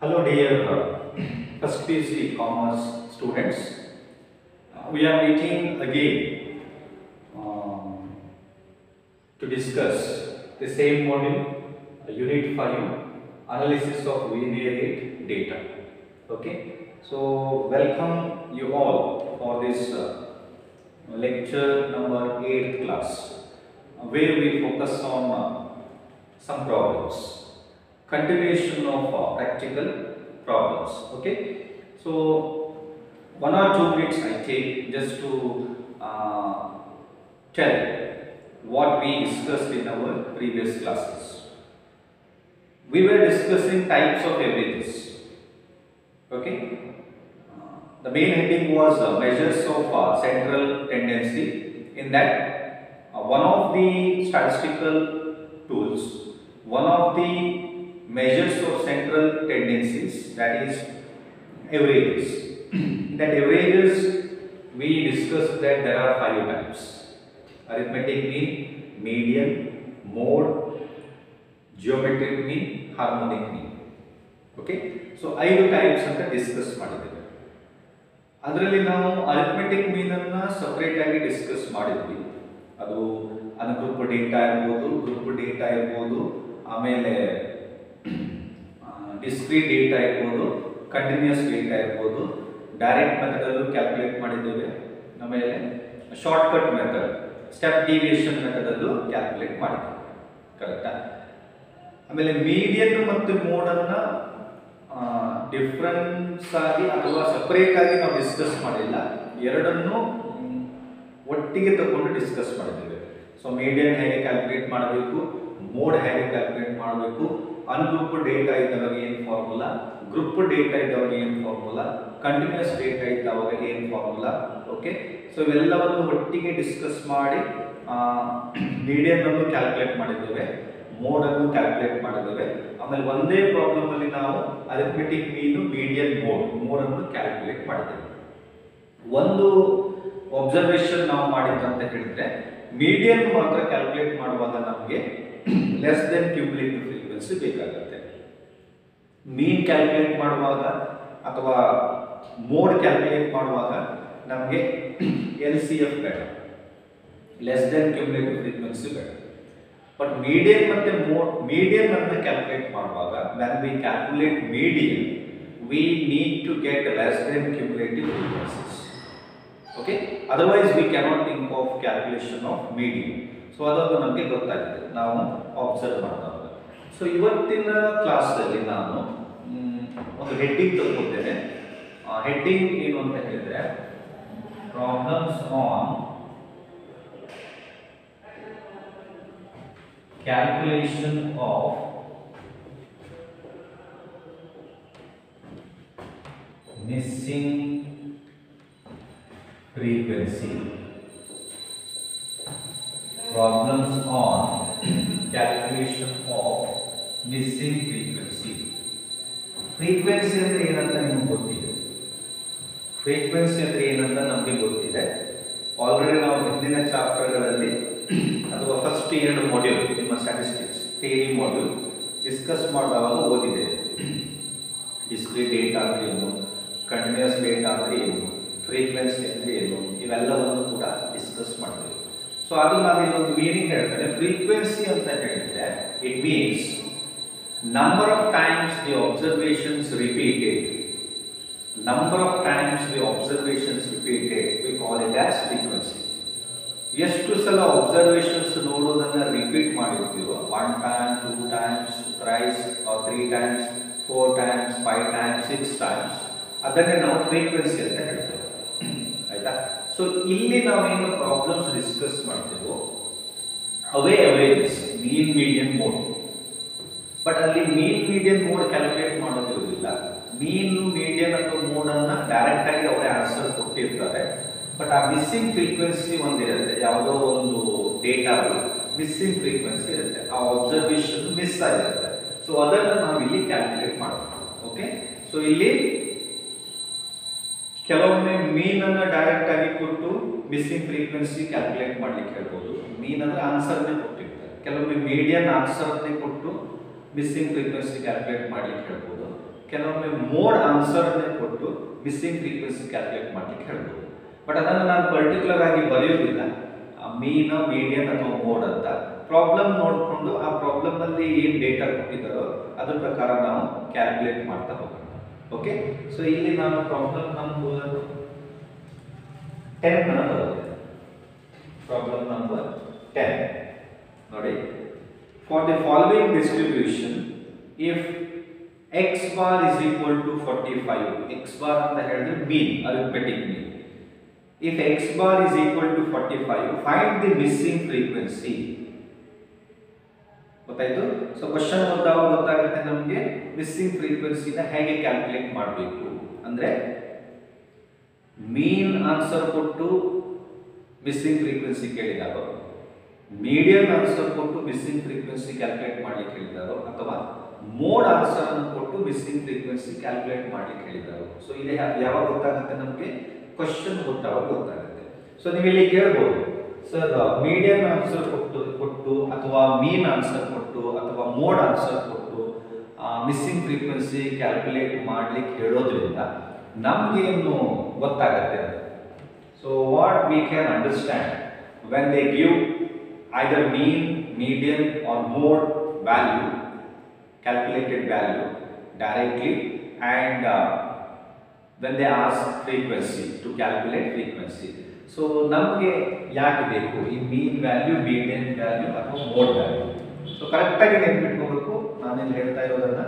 Hello dear uh, first PhD commerce students. Uh, we are meeting again um, to discuss the same module, uh, Unit 5, Analysis of Univariate Data. Okay, so welcome you all for this uh, lecture number 8 class, uh, where we focus on uh, some problems continuation of uh, practical problems okay so one or two minutes i take just to uh, tell what we discussed in our previous classes we were discussing types of averages okay Uh, the main heading was uh, measures of uh, central tendency in that uh, one of the statistical tools one of the measures of central tendencies that is averages that averages we discussed that there are five types arithmetic mean median mode geometric mean harmonic mean okay so ಐದು types ಅಂತ discuss ಮಾಡಿದ್ದೇವೆ ಅದರಲ್ಲಿ ನಾವು arithmetic ಮೀನನ್ನು separate ಆಗಿ discuss ಮಾಡಿದ್ವಿ ಅದು ungroup data ಇರ್ಬೋದು ಗ್ರೂಪ್ ಡೇಟಾ ಇರ್ಬೋದು ಆಮೇಲೆ ಡಿಸ್ಕ್ರೀಟ್ ಡೇಟಾ ಇರ್ಬೋದು ಕಂಟಿನ್ಯೂಸ್ ಡೇಟಾ ಇರ್ಬೋದು ಡೈರೆಕ್ಟ್ ಮೆಥಡಲ್ಲೂ ಕ್ಯಾಲ್ಕುಲೇಟ್ ಮಾಡಿದ್ದೇವೆ ಆಮೇಲೆ ಶಾರ್ಟ್ಕಟ್ ಮೆಥಡ್ ಸ್ಟೆಪ್ ಡಿವಿಯೇಷನ್ ಮೆಥಡಲ್ಲೂ ಕ್ಯಾಲ್ಕುಲೇಟ್ ಮಾಡಿದ್ದೇವೆ ಕರೆಕ್ಟಾ ಆಮೇಲೆ ಮೀಡಿಯನ್ ಮತ್ತು ಮೋಡನ್ನು ಡಿಫ್ರೆನ್ಸ್ ಆಗಿ ಅಥವಾ ಸಪರೇಟ್ ಆಗಿ ನಾವು ಡಿಸ್ಕಸ್ ಮಾಡಿಲ್ಲ ಎರಡನ್ನು ಮ್, ಒಟ್ಟಿಗೆ ತಗೊಂಡು ಡಿಸ್ಕಸ್ ಮಾಡಿದ್ದೇವೆ ಸೊ ಮೀಡಿಯನ್ ಹೇಗೆ ಕ್ಯಾಲ್ಕುಲೇಟ್ ಮಾಡಬೇಕು ಮೋಡ್ ಹೇಗೆ ಕ್ಯಾಲ್ಕುಲೇಟ್ ಮಾಡಬೇಕು ಅನ್ಗ್ರೂಪ್ ಡೇಟಾ ಇದ್ದವಾಗ ಏನು ಫಾರ್ಮುಲಾ ಗ್ರೂಪ್ ಡೇಟಾ ಇದ್ದವಾಗ ಏನು ಫಾರ್ಮುಲಾ ಕಂಟಿನ್ಯೂಸ್ ಡೇಟಾ ಇದ್ದವಾಗ ಏನು ಫಾರ್ಮುಲಾ ಓಕೆ ಸೊ ಇವೆಲ್ಲವನ್ನು ಒಟ್ಟಿಗೆ ಡಿಸ್ಕಸ್ ಮಾಡಿ ಮೀಡಿಯನ್ ಅನ್ನು ಕ್ಯಾಲ್ಕುಲೇಟ್ ಮಾಡಿದ್ದೇವೆ ಮೋಡ್ ಅನ್ನು ಕ್ಯಾಲ್ಕುಲೇಟ್ ಮಾಡಿದ್ದೇವೆ ಆಮೇಲೆ ಒಂದೇ ಪ್ರಾಬ್ಲಮ್ ಅಲ್ಲಿ ನಾವು arithmetic mean median mode mode ಅನ್ನು ಕ್ಯಾಲ್ಕುಲೇಟ್ ಮಾಡಿದ್ದೇವೆ ಒಂದು ಒಬ್ಸರ್ವೇಷನ್ ನಾವು ಮಾಡಿದ್ದಂತ ಹೇಳಿದ್ರೆ ಮೀಡಿಯನ್ ಮಾತ್ರ ಕ್ಯಾಲ್ಕುಲೇಟ್ ಮಾಡುವಾಗ ನಮಗೆ ಲೆಸ್ ದೆನ್ ಕ್ಯೂಬ್ಲಿಟಿವ್ ಫ್ರೀಕ್ವೆನ್ಸಿ ಬೇಕಾಗುತ್ತೆ ಮೀನ್ ಕ್ಯಾಲ್ಕುಲೇಟ್ ಮಾಡುವಾಗ ಅಥವಾ ಮೋಡ್ ಕ್ಯಾಲ್ಕುಲೇಟ್ ಮಾಡುವಾಗ ನಮಗೆ ಎಲ್ ಸಿ ಎಫ್ ಬೇಡ ಲೆಸ್ ದೆನ್ ಕ್ಯೂಬ್ಲಿಟಿವ್ ಫ್ರೀಕ್ವೆನ್ಸಿ ಬೇಡ ಬಟ್ ಮೀಡಿಯನ್ ಮತ್ತೆ ಮೋಡ್ ಮೀಡಿಯನ್ ಅನ್ನು ಕ್ಯಾಲ್ಕುಲೇಟ್ ಮಾಡುವಾಗ when we calculate median we need to get less than cumulative frequencies okay otherwise we cannot think of calculation of median so ಅದೊಂದು ನಮಗೆ ಗೊತ್ತಾಗಿದೆ ನಾವು observe ಮಾಡಿದಾಗ so ಇವತ್ತಿನ ಕ್ಲಾಸಲ್ಲಿ ನಾನು ಮ್, ಒಂದು ಹೆಡ್ಡಿಂಗ್ ತಗೊಳ್ತೇನೆ ಹೆಡ್ಡಿಂಗ್ ಏನು ಅಂತ ಹೇಳಿದ್ರೆ problems on calculation of missing frequency problems on calculation of missing frequency frequency ಅಂದ್ರೆ ಏನಂತ ನಿಮ್ಗೆ ಗೊತ್ತಿದೆ ಫ್ರೀಕ್ವೆನ್ಸಿ ಅಂದ್ರೆ ಏನಂತ ನಮಗೆ ಗೊತ್ತಿದೆ ಆಲ್ರೆಡಿ ನಾವು ಹಿಂದಿನ ಚಾಪ್ಟರ್ಗಳಲ್ಲಿ ಅಥವಾ ಫಸ್ಟ್ ಎರಡು ಮಾಡ್ಯೂಲ್ ನಿಮ್ಮ ಸ್ಟ್ಯಾಟಿಸ್ಟಿಕ್ಸ್ ಥಿಯರಿ ಮಾಡ್ಯೂಲ್ ಡಿಸ್ಕಸ್ ಮಾಡುವಾಗ ಓದಿದೆ ಡಿಸ್ಕ್ರೀಟ್ ಡೇಟಾ ಅಂದ್ರೆ ಏನು ಕಂಟಿನ್ಯೂಸ್ ಡೇಟಾ ಅಂದ್ರೆ ಏನು ಫ್ರೀಕ್ವೆನ್ಸಿ ಅಂದ್ರೆ ಏನು ಇವೆಲ್ಲವನ್ನು ಕೂಡ ಡಿಸ್ಕಸ್ ಮಾಡ್ತೀವಿ ಸೊ ಅದು ನಾನು ಇಲ್ಲೊಂದು ಮೀನಿಂಗ್ ಹೇಳ್ತೇನೆ ಫ್ರೀಕ್ವೆನ್ಸಿ ಅಂತ ಹೇಳಿದ್ರೆ it means number of times the observations repeated number of times the observations repeated we call it as frequency ಎಷ್ಟು ಸಲ ಒಬ್ಸರ್ವೇಷನ್ಸ್ ನೋಡೋದನ್ನ ರಿಪೀಟ್ ಮಾಡಿರ್ತೀವೋ one time two times thrice three times four times five times six times ಅದನ್ನೇ ನಾವು frequency ಅಂತ ಹೇಳ್ತೇವೆ ಆಯ್ತಾ so ಇಲ್ಲಿ ನಾವೇನು ಪ್ರಾಬ್ಲಮ್ಸ್ ಡಿಸ್ಕಸ್ ಮಾಡ್ತೇವೋ ಅವೇ ಅವೇರ್ನೆಸ್ ಮೀನ್ ಮೀಡಿಯನ್ ಮೋಡ್ ಬಟ್ ಅಲ್ಲಿ ಮೀನ್ ಮೀಡಿಯನ್ ಮೋಡ್ ಕ್ಯಾಲ್ಕುಲೇಟ್ ಮಾಡೋದಿರೋದಿಲ್ಲ ಮೀನ್ ಮೀಡಿಯನ್ ಅಥವಾ ಮೋಡ್ ಅನ್ನ ಡೈರೆಕ್ಟ್ ಆಗಿ ಅವರೇ ಆನ್ಸರ್ ಕೊಟ್ಟಿರ್ತಾರೆ ಬಟ್ ಆ ಮಿಸ್ಸಿಂಗ್ ಫ್ರೀಕ್ವೆನ್ಸಿ ಒಂದಿರುತ್ತೆ ಯಾವುದೋ ಒಂದು ಡೇಟಾ ಮಿಸ್ಸಿಂಗ್ ಫ್ರೀಕ್ವೆನ್ಸಿ ಇರುತ್ತೆ ಆ ಅಬ್ಸರ್ವೇಷನ್ ಮಿಸ್ ಆಗಿರುತ್ತೆ ಸೊ ಅದನ್ನು ನಾವು ಇಲ್ಲಿ ಕ್ಯಾಲ್ಕುಲೇಟ್ ಮಾಡಬೇಕು ಓಕೆ ಸೊ ಇಲ್ಲಿ ಕೆಲವೊಮ್ಮೆ ಮೀನ್ ಅನ್ನ ಡೈರೆಕ್ಟ್ ಆಗಿ ಕೊಟ್ಟು ಮಿಸ್ಸಿಂಗ್ ಫ್ರೀಕ್ವೆನ್ಸಿ ಕ್ಯಾಲ್ಕುಲೇಟ್ ಮಾಡ್ಲಿಕ್ಕೆ ಹೇಳ್ಬೋದು ಮೀನ್ ಅಂದ್ರೆ ಆನ್ಸರ್ನೇ ಕೊಟ್ಟಿರ್ತಾರೆ ಕೆಲವೊಮ್ಮೆ ಮೀಡಿಯನ್ ಆನ್ಸರ್ನೇ ಕೊಟ್ಟು ಮಿಸ್ಸಿಂಗ್ ಫ್ರೀಕ್ವೆನ್ಸಿ ಕ್ಯಾಲ್ಕುಲೇಟ್ ಮಾಡ್ಲಿಕ್ಕೆ ಹೇಳ್ಬೋದು ಕೆಲವೊಮ್ಮೆ ಮೋಡ್ ಆನ್ಸರ್ನೇ ಕೊಟ್ಟು ಮಿಸ್ಸಿಂಗ್ ಫ್ರೀಕ್ವೆನ್ಸಿ ಕ್ಯಾಲ್ಕುಲೇಟ್ ಮಾಡ್ಲಿಕ್ಕೆ ಹೇಳ್ಬೋದು ಬಟ್ ಅದನ್ನು ನಾನು ಪರ್ಟಿಕ್ಯುಲರ್ ಆಗಿ ಬರೆಯೋದಿಲ್ಲ ಮೀನ್ ಮೀಡಿಯನ್ ಅಥವಾ ಮೋಡ್ ಅಂತ ಪ್ರಾಬ್ಲಮ್ ನೋಡಿಕೊಂಡು ಆ ಪ್ರಾಬ್ಲಮ್ ಅಲ್ಲಿ ಏನು ಡೇಟಾ ಕೊಟ್ಟಿದ್ದಾರೋ ಅದ್ರ ಪ್ರಕಾರ ನಾವು ಕ್ಯಾಲ್ಕುಲೇಟ್ ಮಾಡ್ತಾ ಹೋಗೋಣ ಓಕೆ ಸೊ ಇಲ್ಲಿ ನಾನು problem number ten problem number ten ನೋಡಿ for the following distribution if X bar is equal to forty five X bar ಅಂತ ಹೇಳಿದ್ರೆ mean arithmetic mean if X bar is equal to forty five find the missing frequency ಗೊತ್ತಾಯ್ತು so question ಓದಿದಾಗ ಗೊತ್ತಾಗುತ್ತೆ ನಮಗೆ missing ಫ್ರೀಕ್ವೆನ್ಸಿನ ಹೇಗೆ calculate ಮಾಡಬೇಕು ಅಂದ್ರೆ ಮೀನ್ ಆನ್ಸರ್ ಕೊಟ್ಟು ಮಿಸ್ಸಿಂಗ್ ಫ್ರೀಕ್ವೆನ್ಸಿ ಕೇಳಿದಾರೋ ಮೀಡಿಯನ್ ಆನ್ಸರ್ ಕೊಟ್ಟು ಮಿಸ್ಸಿಂಗ್ ಫ್ರೀಕ್ವೆನ್ಸಿ ಕ್ಯಾಲ್ಕುಲೇಟ್ ಮಾಡ್ಲಿಕ್ಕೆ ಹೇಳಿದಾರೋ ಅಥವಾ ಮೋಡ್ ಆನ್ಸರ್ ಅನ್ನು ಕೊಟ್ಟು ಮಿಸ್ಸಿಂಗ್ ಫ್ರೀಕ್ವೆನ್ಸಿ ಕ್ಯಾಲ್ಕುಲೇಟ್ ಮಾಡ್ಲಿಕ್ಕೆ ಹೇಳಿದಾರೋ ಸೊ ಇದು ಯಾ- ಯಾವಾಗ ಗೊತ್ತಾಗುತ್ತೆ ನಮಗೆ ಕ್ವಶನ್ ಓದಿದಾಗ ಗೊತ್ತಾಗುತ್ತೆ ಸೊ ನೀವು ಇಲ್ಲಿ ಕೇಳ್ಬೋದು ಸರ್ ಮೀಡಿಯನ್ ಆನ್ಸರ್ ಕೊಟ್ಟು ಕೊಟ್ಟು ಅಥವಾ ಮೀನ್ ಆನ್ಸರ್ ಕೊಟ್ಟು ಅಥವಾ ಮೋಡ್ ಆನ್ಸರ್ ಕೊಟ್ಟು ಮಿಸ್ಸಿಂಗ್ ಫ್ರೀಕ್ವೆನ್ಸಿ ಕ್ಯಾಲ್ಕುಲೇಟ್ ಮಾಡ್ಲಿಕ್ಕೆ ಹೇಳೋದ್ರಿಂದ ನಮಗೇನು ಗೊತ್ತಾಗತ್ತೆ so what we can understand when they give either mean median or mode value calculated value directly and uh, when they ask frequency to calculate frequency so ನಮಗೆ ಯಾಕೆ ಬೇಕು ಈ mean value median value ಅಥವಾ mode value so ಕರೆಕ್ಟಾಗಿ ನೆನ್ಪಿಟ್ಕೋಬೇಕು ನಾನಿಲ್ಲಿ ಹೇಳ್ತಾ ಇರೋದನ್ನ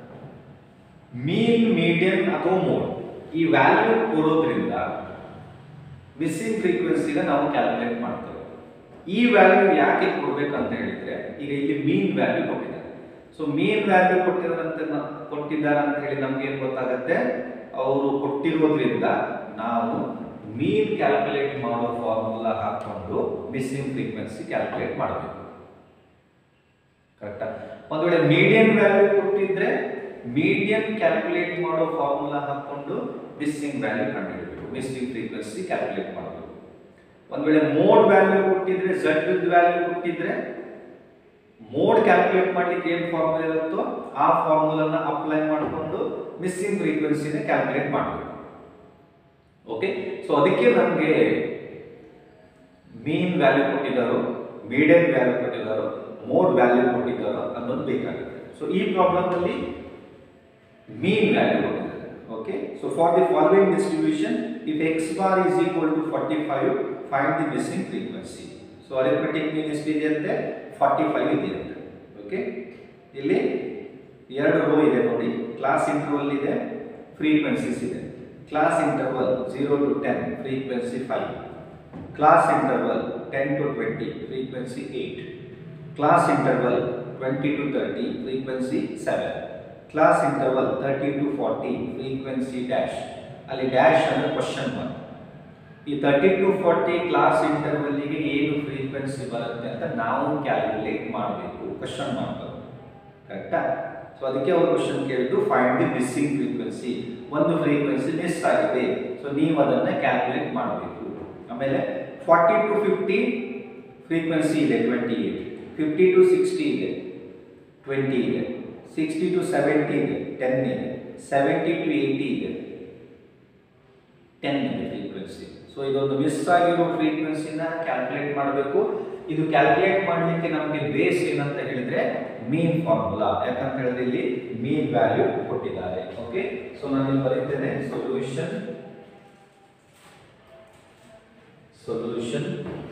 ಮೀನ್ ಮೀಡಿಯನ್ ಅಥವಾ ಮೋಡ್ ಈ ವ್ಯಾಲ್ಯೂ ಕೊಡೋದ್ರಿಂದ ಮಿಸ್ಸಿಂಗ್ ಫ್ರೀಕ್ವೆನ್ಸಿನ ನಾವು ಕ್ಯಾಲ್ಕುಲೇಟ್ ಮಾಡ್ತೇವೆ ಈ ವ್ಯಾಲ್ಯೂ ಯಾಕೆ ಕೊಡ್ಬೇಕಂತ ಹೇಳಿದ್ರೆ ಈಗ ಇಲ್ಲಿ ಮೀನ್ ವ್ಯಾಲ್ಯೂ ಕೊಟ್ಟಿದ್ದಾರೆ ಸೊ ಮೀನ್ ವ್ಯಾಲ್ಯೂ ಕೊಟ್ಟಿರೋದಂತ ಕೊಟ್ಟಿದ್ದಾರೆ ಅಂತ ಹೇಳಿ ನಮ್ಗೆ ಏನ್ ಗೊತ್ತಾಗುತ್ತೆ ಅವರು ಕೊಟ್ಟಿರೋದ್ರಿಂದ ನಾವು ಮೀನ್ ಕ್ಯಾಲ್ಕುಲೇಟ್ ಮಾಡೋ ಫಾರ್ಮುಲಾ ಹಾಕೊಂಡು ಮಿಸ್ಸಿಂಗ್ ಫ್ರೀಕ್ವೆನ್ಸಿ ಕ್ಯಾಲ್ಕುಲೇಟ್ ಮಾಡಬೇಕು ಕರೆಕ್ಟಾ ಒಂದು ವೇಳೆ ಮೀಡಿಯನ್ ವ್ಯಾಲ್ಯೂ ಕೊಟ್ಟಿದ್ರೆ ಮೀಡಿಯನ್ ಕ್ಯಾಲ್ಕುಲೇಟ್ ಮಾಡೋ ಫಾರ್ಮುಲಾ ಹಾಕೊಂಡು ಮಿಸ್ಸಿಂಗ್ ವ್ಯಾಲ್ಯೂ ಕಂಡುಹಿಡಬೇಕು ಮಿಸ್ಸಿಂಗ್ ಫ್ರೀಕ್ವೆನ್ಸಿ ಕ್ಯಾಲ್ಕುಲೇಟ್ ಮಾಡಬೇಕು ಒಂದ್ ವೇಳೆ ಮೋಡ್ ವ್ಯಾಲ್ಯೂ ಕೊಟ್ಟಿದ್ರೆ ಝಡ್ ವ್ಯಾಲ್ಯೂ ಕೊಟ್ಟಿದ್ರೆ ಮೋಡ್ ಕ್ಯಾಲ್ಕುಲೇಟ್ ಮಾಡ್ಲಿಕ್ಕೆ ಏನು ಫಾರ್ಮುಲಾ ಇರುತ್ತೋ ಆ ಫಾರ್ಮುಲಾನ ಅಪ್ಲೈ ಮಾಡಿಕೊಂಡು ಮಿಸ್ಸಿಂಗ್ ಫ್ರೀಕ್ವೆನ್ಸಿನ ಕ್ಯಾಲ್ಕುಲೇಟ್ ಮಾಡಬೇಕು ಓಕೆ ಸೊ ಅದಕ್ಕೆ ನಮಗೆ ಮೀನ್ ವ್ಯಾಲ್ಯೂ ಕೊಟ್ಟಿದ್ದಾರೋ ಮೀಡಿಯನ್ ವ್ಯಾಲ್ಯೂ ಕೊಟ್ಟಿದ್ದಾರೋ ಮೋಡ್ ವ್ಯಾಲ್ಯೂ ಕೊಟ್ಟಿದ್ದಾರೋ ಅನ್ನೋದು ಬೇಕಾಗುತ್ತೆ ಸೊ ಈ ಪ್ರಾಬ್ಲಮ್ ಅಲ್ಲಿ ಮೀನ್ ವ್ಯಾಲ್ಯೂ ಕೊಟ್ಟಿದ್ದಾರೆ okay so for the following distribution if X bar is equal to forty five find the missing frequency so arithmetic mean ಎಷ್ಟಿದೆ ಅಂತೆ ಫಾರ್ಟಿ ಫೈವ್ ಇದೆ ಅಂತ ಓಕೆ ಇಲ್ಲಿ ಎರಡು ರೋ ಇದೆ ನೋಡಿ ಕ್ಲಾಸ್ ಇಂಟರ್ವಲ್ ಇದೆ ಫ್ರೀಕ್ವೆನ್ಸೀಸ್ ಇದೆ class interval zero to ten frequency five class interval ten to twenty frequency eight class interval twenty to thirty frequency seven class interval thirty to forty frequency dash ಅಲ್ಲಿ dash ಅಂದರೆ question mark ಈ thirty to forty class ಇಂಟರ್ವಲ್ಲಿಗೆ ಏನು frequency ಬರುತ್ತೆ ಅಂತ ನಾವು calculate ಮಾಡಬೇಕು question mark ಕರೆಕ್ಟಾ ಸೊ ಅದಕ್ಕೆ ಅವರು ಕ್ವಶನ್ ಕೇಳಿದ್ದು ಫೈಂಡ್ ದಿ ಮಿಸ್ಸಿಂಗ್ ಫ್ರೀಕ್ವೆನ್ಸಿ ಒಂದು ಫ್ರೀಕ್ವೆನ್ಸಿ ಮಿಸ್ ಆಗಿದೆ ಸೊ ನೀವು ಅದನ್ನು ಕ್ಯಾಲ್ಕುಲೇಟ್ ಮಾಡಬೇಕು ಆಮೇಲೆ ಫಾರ್ಟಿ ಟು ಫಿಫ್ಟಿ ಫ್ರೀಕ್ವೆನ್ಸಿ ಇದೆ twenty eight fifty to sixty ಇದೆ ಟ್ವೆಂಟಿ ಇದೆ ಸಿಕ್ಸ್ಟಿ ಟು ಸೆವೆಂಟಿ ಇದೆ ಟೆನ್ ಇದೆ ಸೆವೆಂಟಿ ಟು ಏಯ್ಟಿ ಇದೆ ಟೆನ್ ಇದೆ ಫ್ರೀಕ್ವೆನ್ಸಿ ಸೊ ಇದೊಂದು ಮಿಸ್ ಆಗಿರೋ ಫ್ರೀಕ್ವೆನ್ಸಿನ ಕ್ಯಾಲ್ಕುಲೇಟ್ ಮಾಡಬೇಕು ಇದು ಕ್ಯಾಲ್ಕುಲೇಟ್ ಮಾಡಲಿಕ್ಕೆ ನಮಗೆ ಬೇಸ್ ಏನಂತ ಹೇಳಿದ್ರೆ ಮೀನ್ ಫಾರ್ಮುಲಾ ಯಾಕಂತ ಹೇಳಿದ್ರೆ ಇಲ್ಲಿ ಮೀನ್ ವ್ಯಾಲ್ಯೂ ಕೊಟ್ಟಿದ್ದಾರೆ ಓಕೆ ಸೊ ನಾನು ಇಲ್ಲಿ ಬರೀತೇನೆ solution solution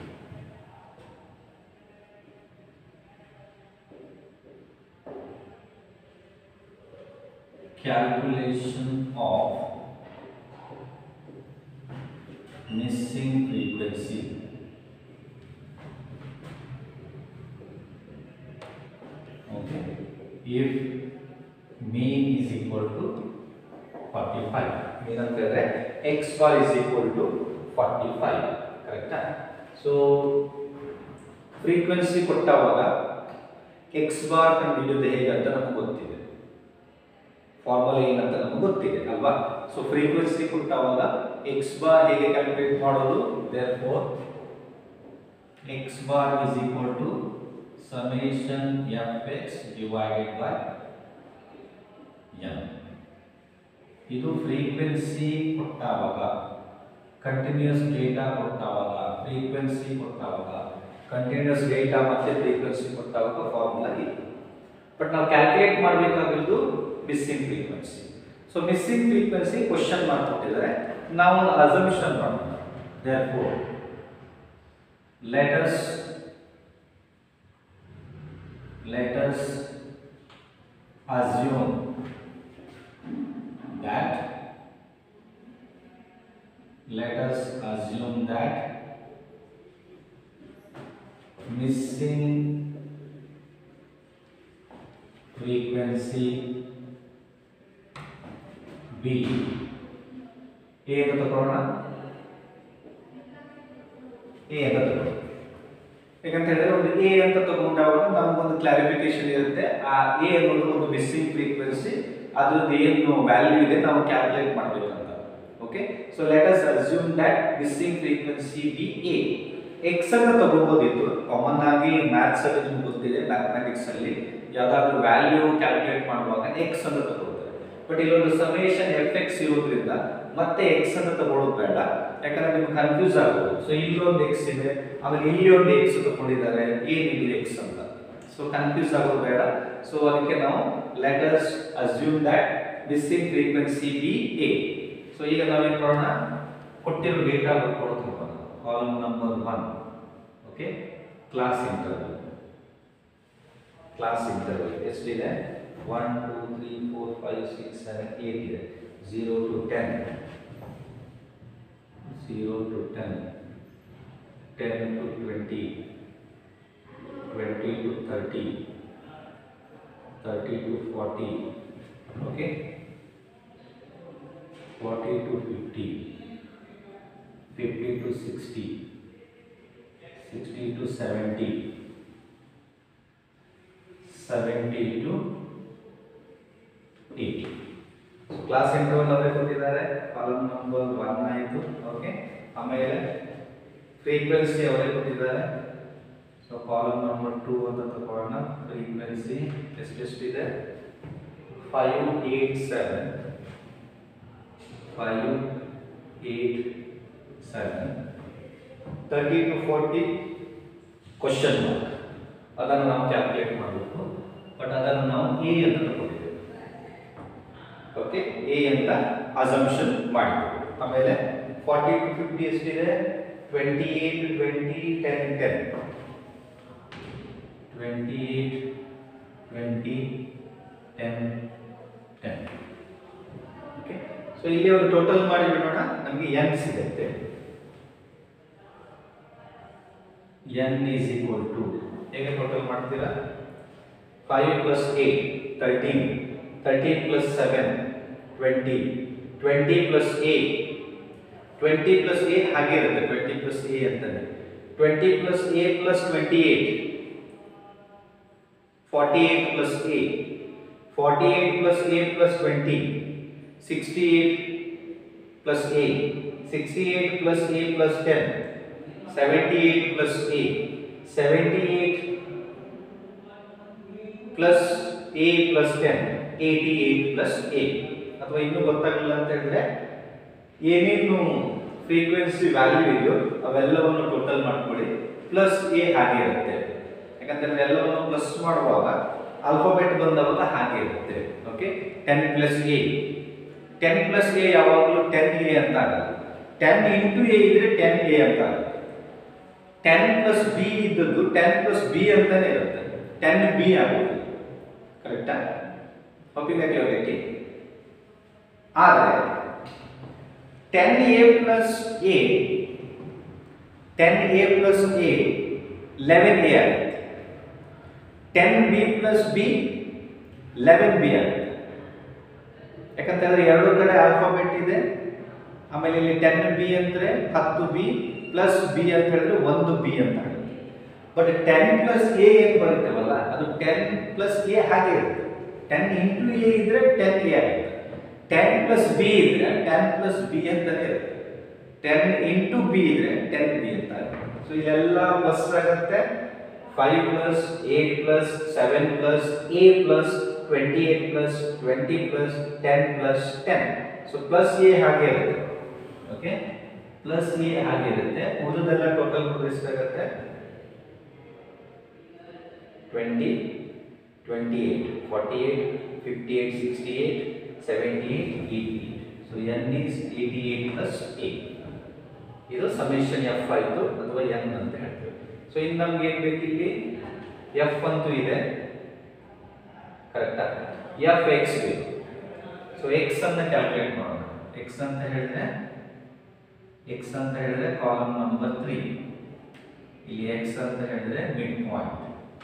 calculation of missing frequency okay if mean is equal to 45 mean ಅಂತ ಹೇಳಿದ್ರೆ x bar is equal to 45 ಕರೆಕ್ಟಾ ಸೊ ಫ್ರೀಕ್ವೆನ್ಸಿ ಕೊಟ್ಟಾಗ x bar ಕಂಡುಹಿಡಿಯೋದು ಹೇಗೆ ಅಂತ ನಮಗೆ ಗೊತ್ತಿದೆ ಫಾರ್ಮುಲಾ ಏನಂತ ನಮಗೆ ಗೊತ್ತಿದೆ ಅಲ್ವಾ ಸೊ ಫ್ರೀಕ್ವೆನ್ಸಿ ಕೊಟ್ಟಾಗ ಎಕ್ಸ್ ಬಾರ್ ಹೇಗೆ ಕ್ಯಾಲ್ಕುಲೇಟ್ ಮಾಡೋದು therefore x bar is equal to summation f x divided by n ಇದು ಫ್ರೀಕ್ವೆನ್ಸಿ ಕೊಟ್ಟಾವಾಗ ಕಂಟಿನ್ಯೂಸ್ ಡೇಟಾ ಕೊಟ್ಟಾವಾಗ ಫ್ರೀಕ್ವೆನ್ಸಿ ಕೊಟ್ಟಾವಾಗ ಕಂಟಿನ್ಯೂಸ್ ಡೇಟಾ ಮತ್ತೆ ಫ್ರೀಕ್ವೆನ್ಸಿ ಕೊಟ್ಟಾವಾಗ ಫಾರ್ಮುಲಾ ಇದು ಬಟ್ ನಾವು ಕ್ಯಾಲ್ಕುಲೇಟ್ ಮಾಡಬೇಕಾಗಿರೋದು missing frequency so missing frequency question ಮಾಡಿಕೊಟ್ಟಿದ್ದಾರೆ ನಾವು ಒಂದು ಅಸಂಪ್ಷನ್ ಮಾಡೋಣ therefore let us let us assume that let us assume that missing frequency B A ಅಂತ ತಗೊಳ್ಳೋಣ ಎ ಅಂತ ತಗೊಳ್ಳಿ ಯಾಕಂತ ಹೇಳಿದ್ರೆ ಒಂದು ಎ ಅಂತ ತಗೊಂಡಾಗ ನಮಗೊಂದು ಕ್ಲಾರಿಫಿಕೇಶನ್ ಇರುತ್ತೆ ಆ ಎ ಅನ್ನೋದು ಒಂದು ಮಿಸ್ಸಿಂಗ್ ಫ್ರೀಕ್ವೆನ್ಸಿ ಅದ್ರದ್ದು ಏನು ವ್ಯಾಲ್ಯೂ ಇದೆ ನಾವು ಕ್ಯಾಲ್ಕುಲೇಟ್ ಮಾಡಬೇಕಂತ okay so let us assume that missing frequency be a x ಅನ್ನು ತಗೋಬೋದಿತ್ತು ಕಾಮನ್ ಆಗಿ ಮ್ಯಾಥ್ಸ್ ಅಲ್ಲಿ ನಿಮ್ಗೆ ಗೊತ್ತಿದೆ ಮ್ಯಾಥಮೆಟಿಕ್ಸ್ ಅಲ್ಲಿ ಯಾವ್ದಾದ್ರು ವ್ಯಾಲ್ಯೂ ಕ್ಯಾಲ್ಕುಲೇಟ್ ಮಾಡುವಾಗ ಎಕ್ಸ್ ಅನ್ನು ತಗೊಳ್ತಾರೆ ಬಟ್ ಇಲ್ಲೊಂದು ಸಮೇಷನ್ ಎಫ್ ಎಕ್ಸ್ ಇರೋದ್ರಿಂದ ಮತ್ತೆ ಎಕ್ಸ್ ಅನ್ನು ತಗೊಳ್ಳೋದು ಬೇಡ ಯಾಕಂದ್ರೆ ನಿಮ್ಗೆ ಕನ್ಫ್ಯೂಸ್ ಆಗ್ಬೋದು ಸೊ ಇಲ್ಲೊಂದು ಎಕ್ಸ್ ಇದೆ ಆಮೇಲೆ ಇಲ್ಲಿ ಒಂದು ಎಕ್ಸ್ ತಗೊಂಡಿದ್ದಾರೆ ಏನಿದೆ ಎಕ್ಸ್ ಅಂತ ಸೊ ಕನ್ಫ್ಯೂಸ್ ಆಗೋದು ಬೇಡ ಸೊ ಅದಕ್ಕೆ ನಾವು let us assume that missing frequency be a so ಈಗ ನಾವೇನು ಮಾಡೋಣ ಕೊಟ್ಟಿರೋ ಡೇಟಾ ಕೊಡ್ತೀವಿ column number one okay class interval class interval ಎಷ್ಟಿದೆ one two three four five six seven eight ಇದೆ zero to ten zero to ten ten to twenty twenty to thirty thirty to forty okay forty to fifty fifty to sixty sixty to seventy seventy to eighty class interval ಅವರೇ ಕೊಟ್ಟಿದ್ದಾರೆ column number one ಆಯಿತು okay ಆಮೇಲೆ frequency ಅವರೇ ಕೊಟ್ಟಿದ್ದಾರೆ so column number two ಅಂತ ತಗೊಳ್ಳೋಣ frequency ಎಷ್ಟೆಷ್ಟಿದೆ five eight seven five eight seven thirty to forty question mark ಅದನ್ನು ನಾವು ಕ್ಯಾಲ್ಕುಲೇಟ್ ಮಾಡಬೇಕು ಬಟ್ ಅದನ್ನು ನಾವು ಎ ಅಂತ ತಗೊಂಡಿದ್ದೇವೆ ಓಕೆ ಎ ಅಂತ ಅಸಂಪ್ಷನ್ ಮಾಡಿದ್ದೇವೆ ಆಮೇಲೆ ಫಾರ್ಟಿ ಟು ಫಿಫ್ಟಿ ಎಷ್ಟಿದೆ twenty eight twenty ten ten twenty eight twenty ten ten okay so ಇಲ್ಲಿ ಒಂದು ಟೋಟಲ್ ಮಾಡಿ ಬಿಡೋಣ ನಮಗೆ ಎನ್ ಸಿಗುತ್ತೆ ಎನ್ ಈಸ್ ಈಕ್ವಲ್ ಟು ಹೇಗೆ ಟೋಟಲ್ ಮಾಡ್ತೀರಾ five plus eight thirteen thirteen plus seven twenty twenty plus a twenty plus a ಹಾಗೆ ಇರುತ್ತೆ ಟ್ವೆಂಟಿ ಪ್ಲಸ್ ಎ ಅಂತಾನೆ twenty plus a plus twenty eight forty eight plus a forty eight plus a plus twenty sixty eight plus a sixty eight plus a plus ten seventy eight plus a seventy eight plus a plus ten eighty eight plus a ಅಥವಾ ಇನ್ನೂ ಗೊತ್ತಾಗಲಿಲ್ಲ ಅಂತ ಹೇಳಿದ್ರೆ ಏನೇನು frequency value ಇದೆಯೋ ಅವೆಲ್ಲವನ್ನು total ಮಾಡ್ಕೊಳ್ಳಿ plus a ಹಾಗೆ ಇರುತ್ತೆ ಯಾಕಂತಂದ್ರೆ ಎಲ್ಲವನ್ನು ಪ್ಲಸ್ ಮಾಡುವಾಗ ಆಲ್ಫಾಬೆಟ್ ಬಂದವಾಗ ಹಾಗೆ ಇರುತ್ತೆ okay ten plus a ten plus a ಯಾವಾಗಲೂ ಟೆನ್ ಎ ಅಂತ ಆಗಲ್ಲ ಟೆನ್ ಇಂಟು ಎ ಇದ್ರೆ ಟೆನ್ ಎ ಅಂತ ಆಗುತ್ತೆ ಟೆನ್ ಪ್ಲಸ್ ಬಿ ಇದ್ದದ್ದು ಟೆನ್ ಪ್ಲಸ್ ಬಿ ಅಂತಾನೆ ಇರುತ್ತೆ ಟೆನ್ ಬಿ ಆಗುತ್ತೆ ಕರೆಕ್ಟಾ ಹೋಪಿಂಗ್ ದಟ್ ಯು ಗೆಟಿ ಆದರೆ ten a plus a ten a plus a eleven a ಆಗುತ್ತೆ ten b plus b eleven b ಆಗುತ್ತೆ ಯಾಕಂತಂದ್ರೆ ಎರಡು ಕಡೆ ಆಲ್ಫಾಬೆಟ್ ಇದೆ ಆಮೇಲೆ ಇಲ್ಲಿ ಟೆನ್ ಬಿ ಅಂದರೆ ಹತ್ತು ಬಿ ಪ್ಲಸ್ ಬಿ ಅಂತ ಹೇಳಿದ್ರೆ ಒಂದು ಬಿ ಅಂತ ಆಗುತ್ತೆ ಬಟ್ ಟೆನ್ ಪ್ಲಸ್ ಎ ಏನು ಬರುತ್ತೇವಲ್ಲ ಅದು ಟೆನ್ ಪ್ಲಸ್ ಎ ಹಾಗೆ ಇರುತ್ತೆ ಟೆನ್ ಇಂಟು ಎ ಇದ್ರೆ ಟೆನ್ ಎ ಆಗುತ್ತೆ ಟೆನ್ ಪ್ಲಸ್ ಬಿ ಇದ್ರೆ ಟೆನ್ ಪ್ಲಸ್ ಬಿ ಅಂತಾನೆ ಇರುತ್ತೆ ಟೆನ್ ಇಂಟು ಬಿ ಇದ್ರೆ ಟೆನ್ ಬಿ ಅಂತ ಆಗುತ್ತೆ ಸೊ ಇಲ್ಲೆಲ್ಲ ಪ್ಲಸ್ ಆಗುತ್ತೆ five plus eight plus seven plus a plus twenty eight plus twenty plus ten plus ten so plus a ಹಾಗೆ ಇರುತ್ತೆ ಓಕೆ ಪ್ಲಸ್ ಎ ಹಾಗೆ ಇರುತ್ತೆ ಉಳಿದೆಲ್ಲ ಟೋಟಲ್ ಎಷ್ಟಾಗುತ್ತೆ twenty twenty eight forty eight fifty eight sixty eight seventy eight eighty eight so n is eighty eight plus a ಇದು summation f ಆಯಿತು ಅಥವಾ N ಅಂತ ಹೇಳ್ತೀವಿ ಸೊ ಇನ್ನು ನಮ್ಗೆ ಏನು ಬೇಕು ಇಲ್ಲಿ ಎಫ್ ಅಂತೂ ಇದೆ ಕರೆಕ್ಟಾ ಎಫ್ ಎಕ್ಸ್ ಬೇಕು ಸೊ ಎಕ್ಸ್ ಅಂತ ಕ್ಯಾಲ್ಕುಲೇಟ್ ಮಾಡೋಣ ಎಕ್ಸ್ ಅಂತ ಹೇಳಿದ್ರೆ ಎಕ್ಸ್ ಅಂತ ಹೇಳಿದ್ರೆ ಕಾಲಮ್ ನಂಬರ್ ತ್ರೀ ಇಲ್ಲಿ ಎಕ್ಸ್ ಅಂತ ಹೇಳಿದ್ರೆ ಮಿಡ್ ಪಾಯಿಂಟ್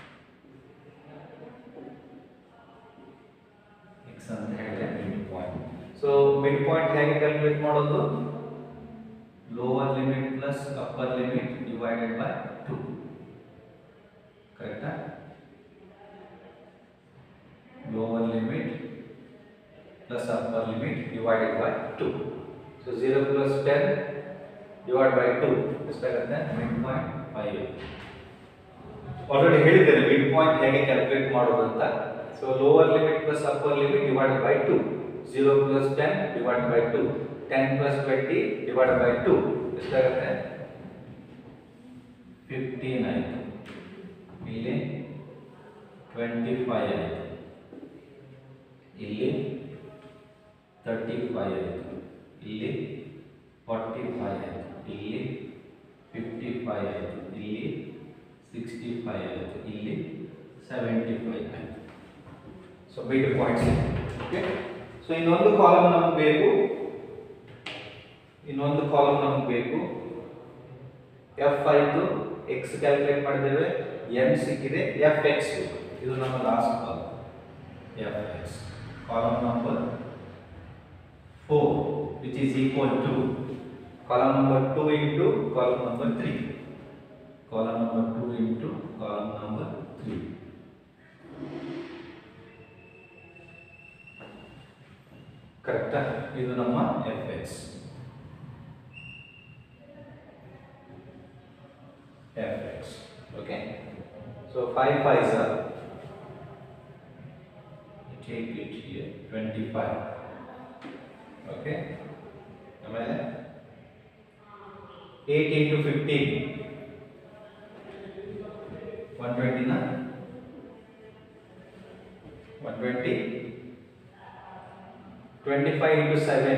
ಎಕ್ಸ್ ಅಂತ ಹೇಳಿದ್ರೆ midpoint so mid point ಹೇಗೆ ಕ್ಯಾಲ್ಕುಲೇಟ್ ಮಾಡೋದು lower limit plus upper limit divided by two ಕರೆಕ್ಟಾ lower limit plus upper limit divided by 2. So 0 plus 10 divided by 2 is better than midpoint 5. Already ಹೇಳಿದ್ದೇನೆ mid point ಹೇಗೆ calculate ಮಾಡೋದು ಅಂತ so lower limit plus upper limit divided by two zero plus ten divide by two ten plus twenty divide by two ಎಷ್ಟಾಗುತ್ತೆ fifteen ಆಯಿತು ಇಲ್ಲಿ twenty five ಆಯಿತು ಇಲ್ಲಿ thirty five ಆಯಿತು ಇಲ್ಲಿ ಫಾರ್ಟಿ ಫೈವ್ ಆಯಿತು ಇಲ್ಲಿ ಫಿಫ್ಟಿ ಫೈವ್ ಆಯಿತು ಇಲ್ಲಿ ಸಿಕ್ಸ್ಟಿ ಫೈವ್ ಆಯಿತು ಇಲ್ಲಿ ಸೆವೆಂಟಿ ಫೈವ್ ಆಯಿತು so midpoints okay so ಇನ್ನೊಂದು ಕಾಲಮ್ ನಮ್ಗೆ ಬೇಕು ಇನ್ನೊಂದು ಕಾಲಮ್ ನಮ್ಗೆ ಬೇಕು ಎಫ್ ಆಯಿತು ಎಕ್ಸ್ ಕ್ಯಾಲ್ಕುಲೇಟ್ ಮಾಡಿದ್ದೇವೆ ಎನ್ ಸಿಕ್ಕಿದೆ ಎಫ್ ಎಕ್ಸ್ ಇದು ನಮ್ಮ last column f x column number 4 which is equal to column number 2 into column number 3 column number 2 into column number 3 ಕರೆಕ್ಟಾ ಇದು ನಮ್ಮ f x f x okay so five five sir take it here 25 okay ಆಮೇಲೆ 8 into 15 120 na 120 25 into 7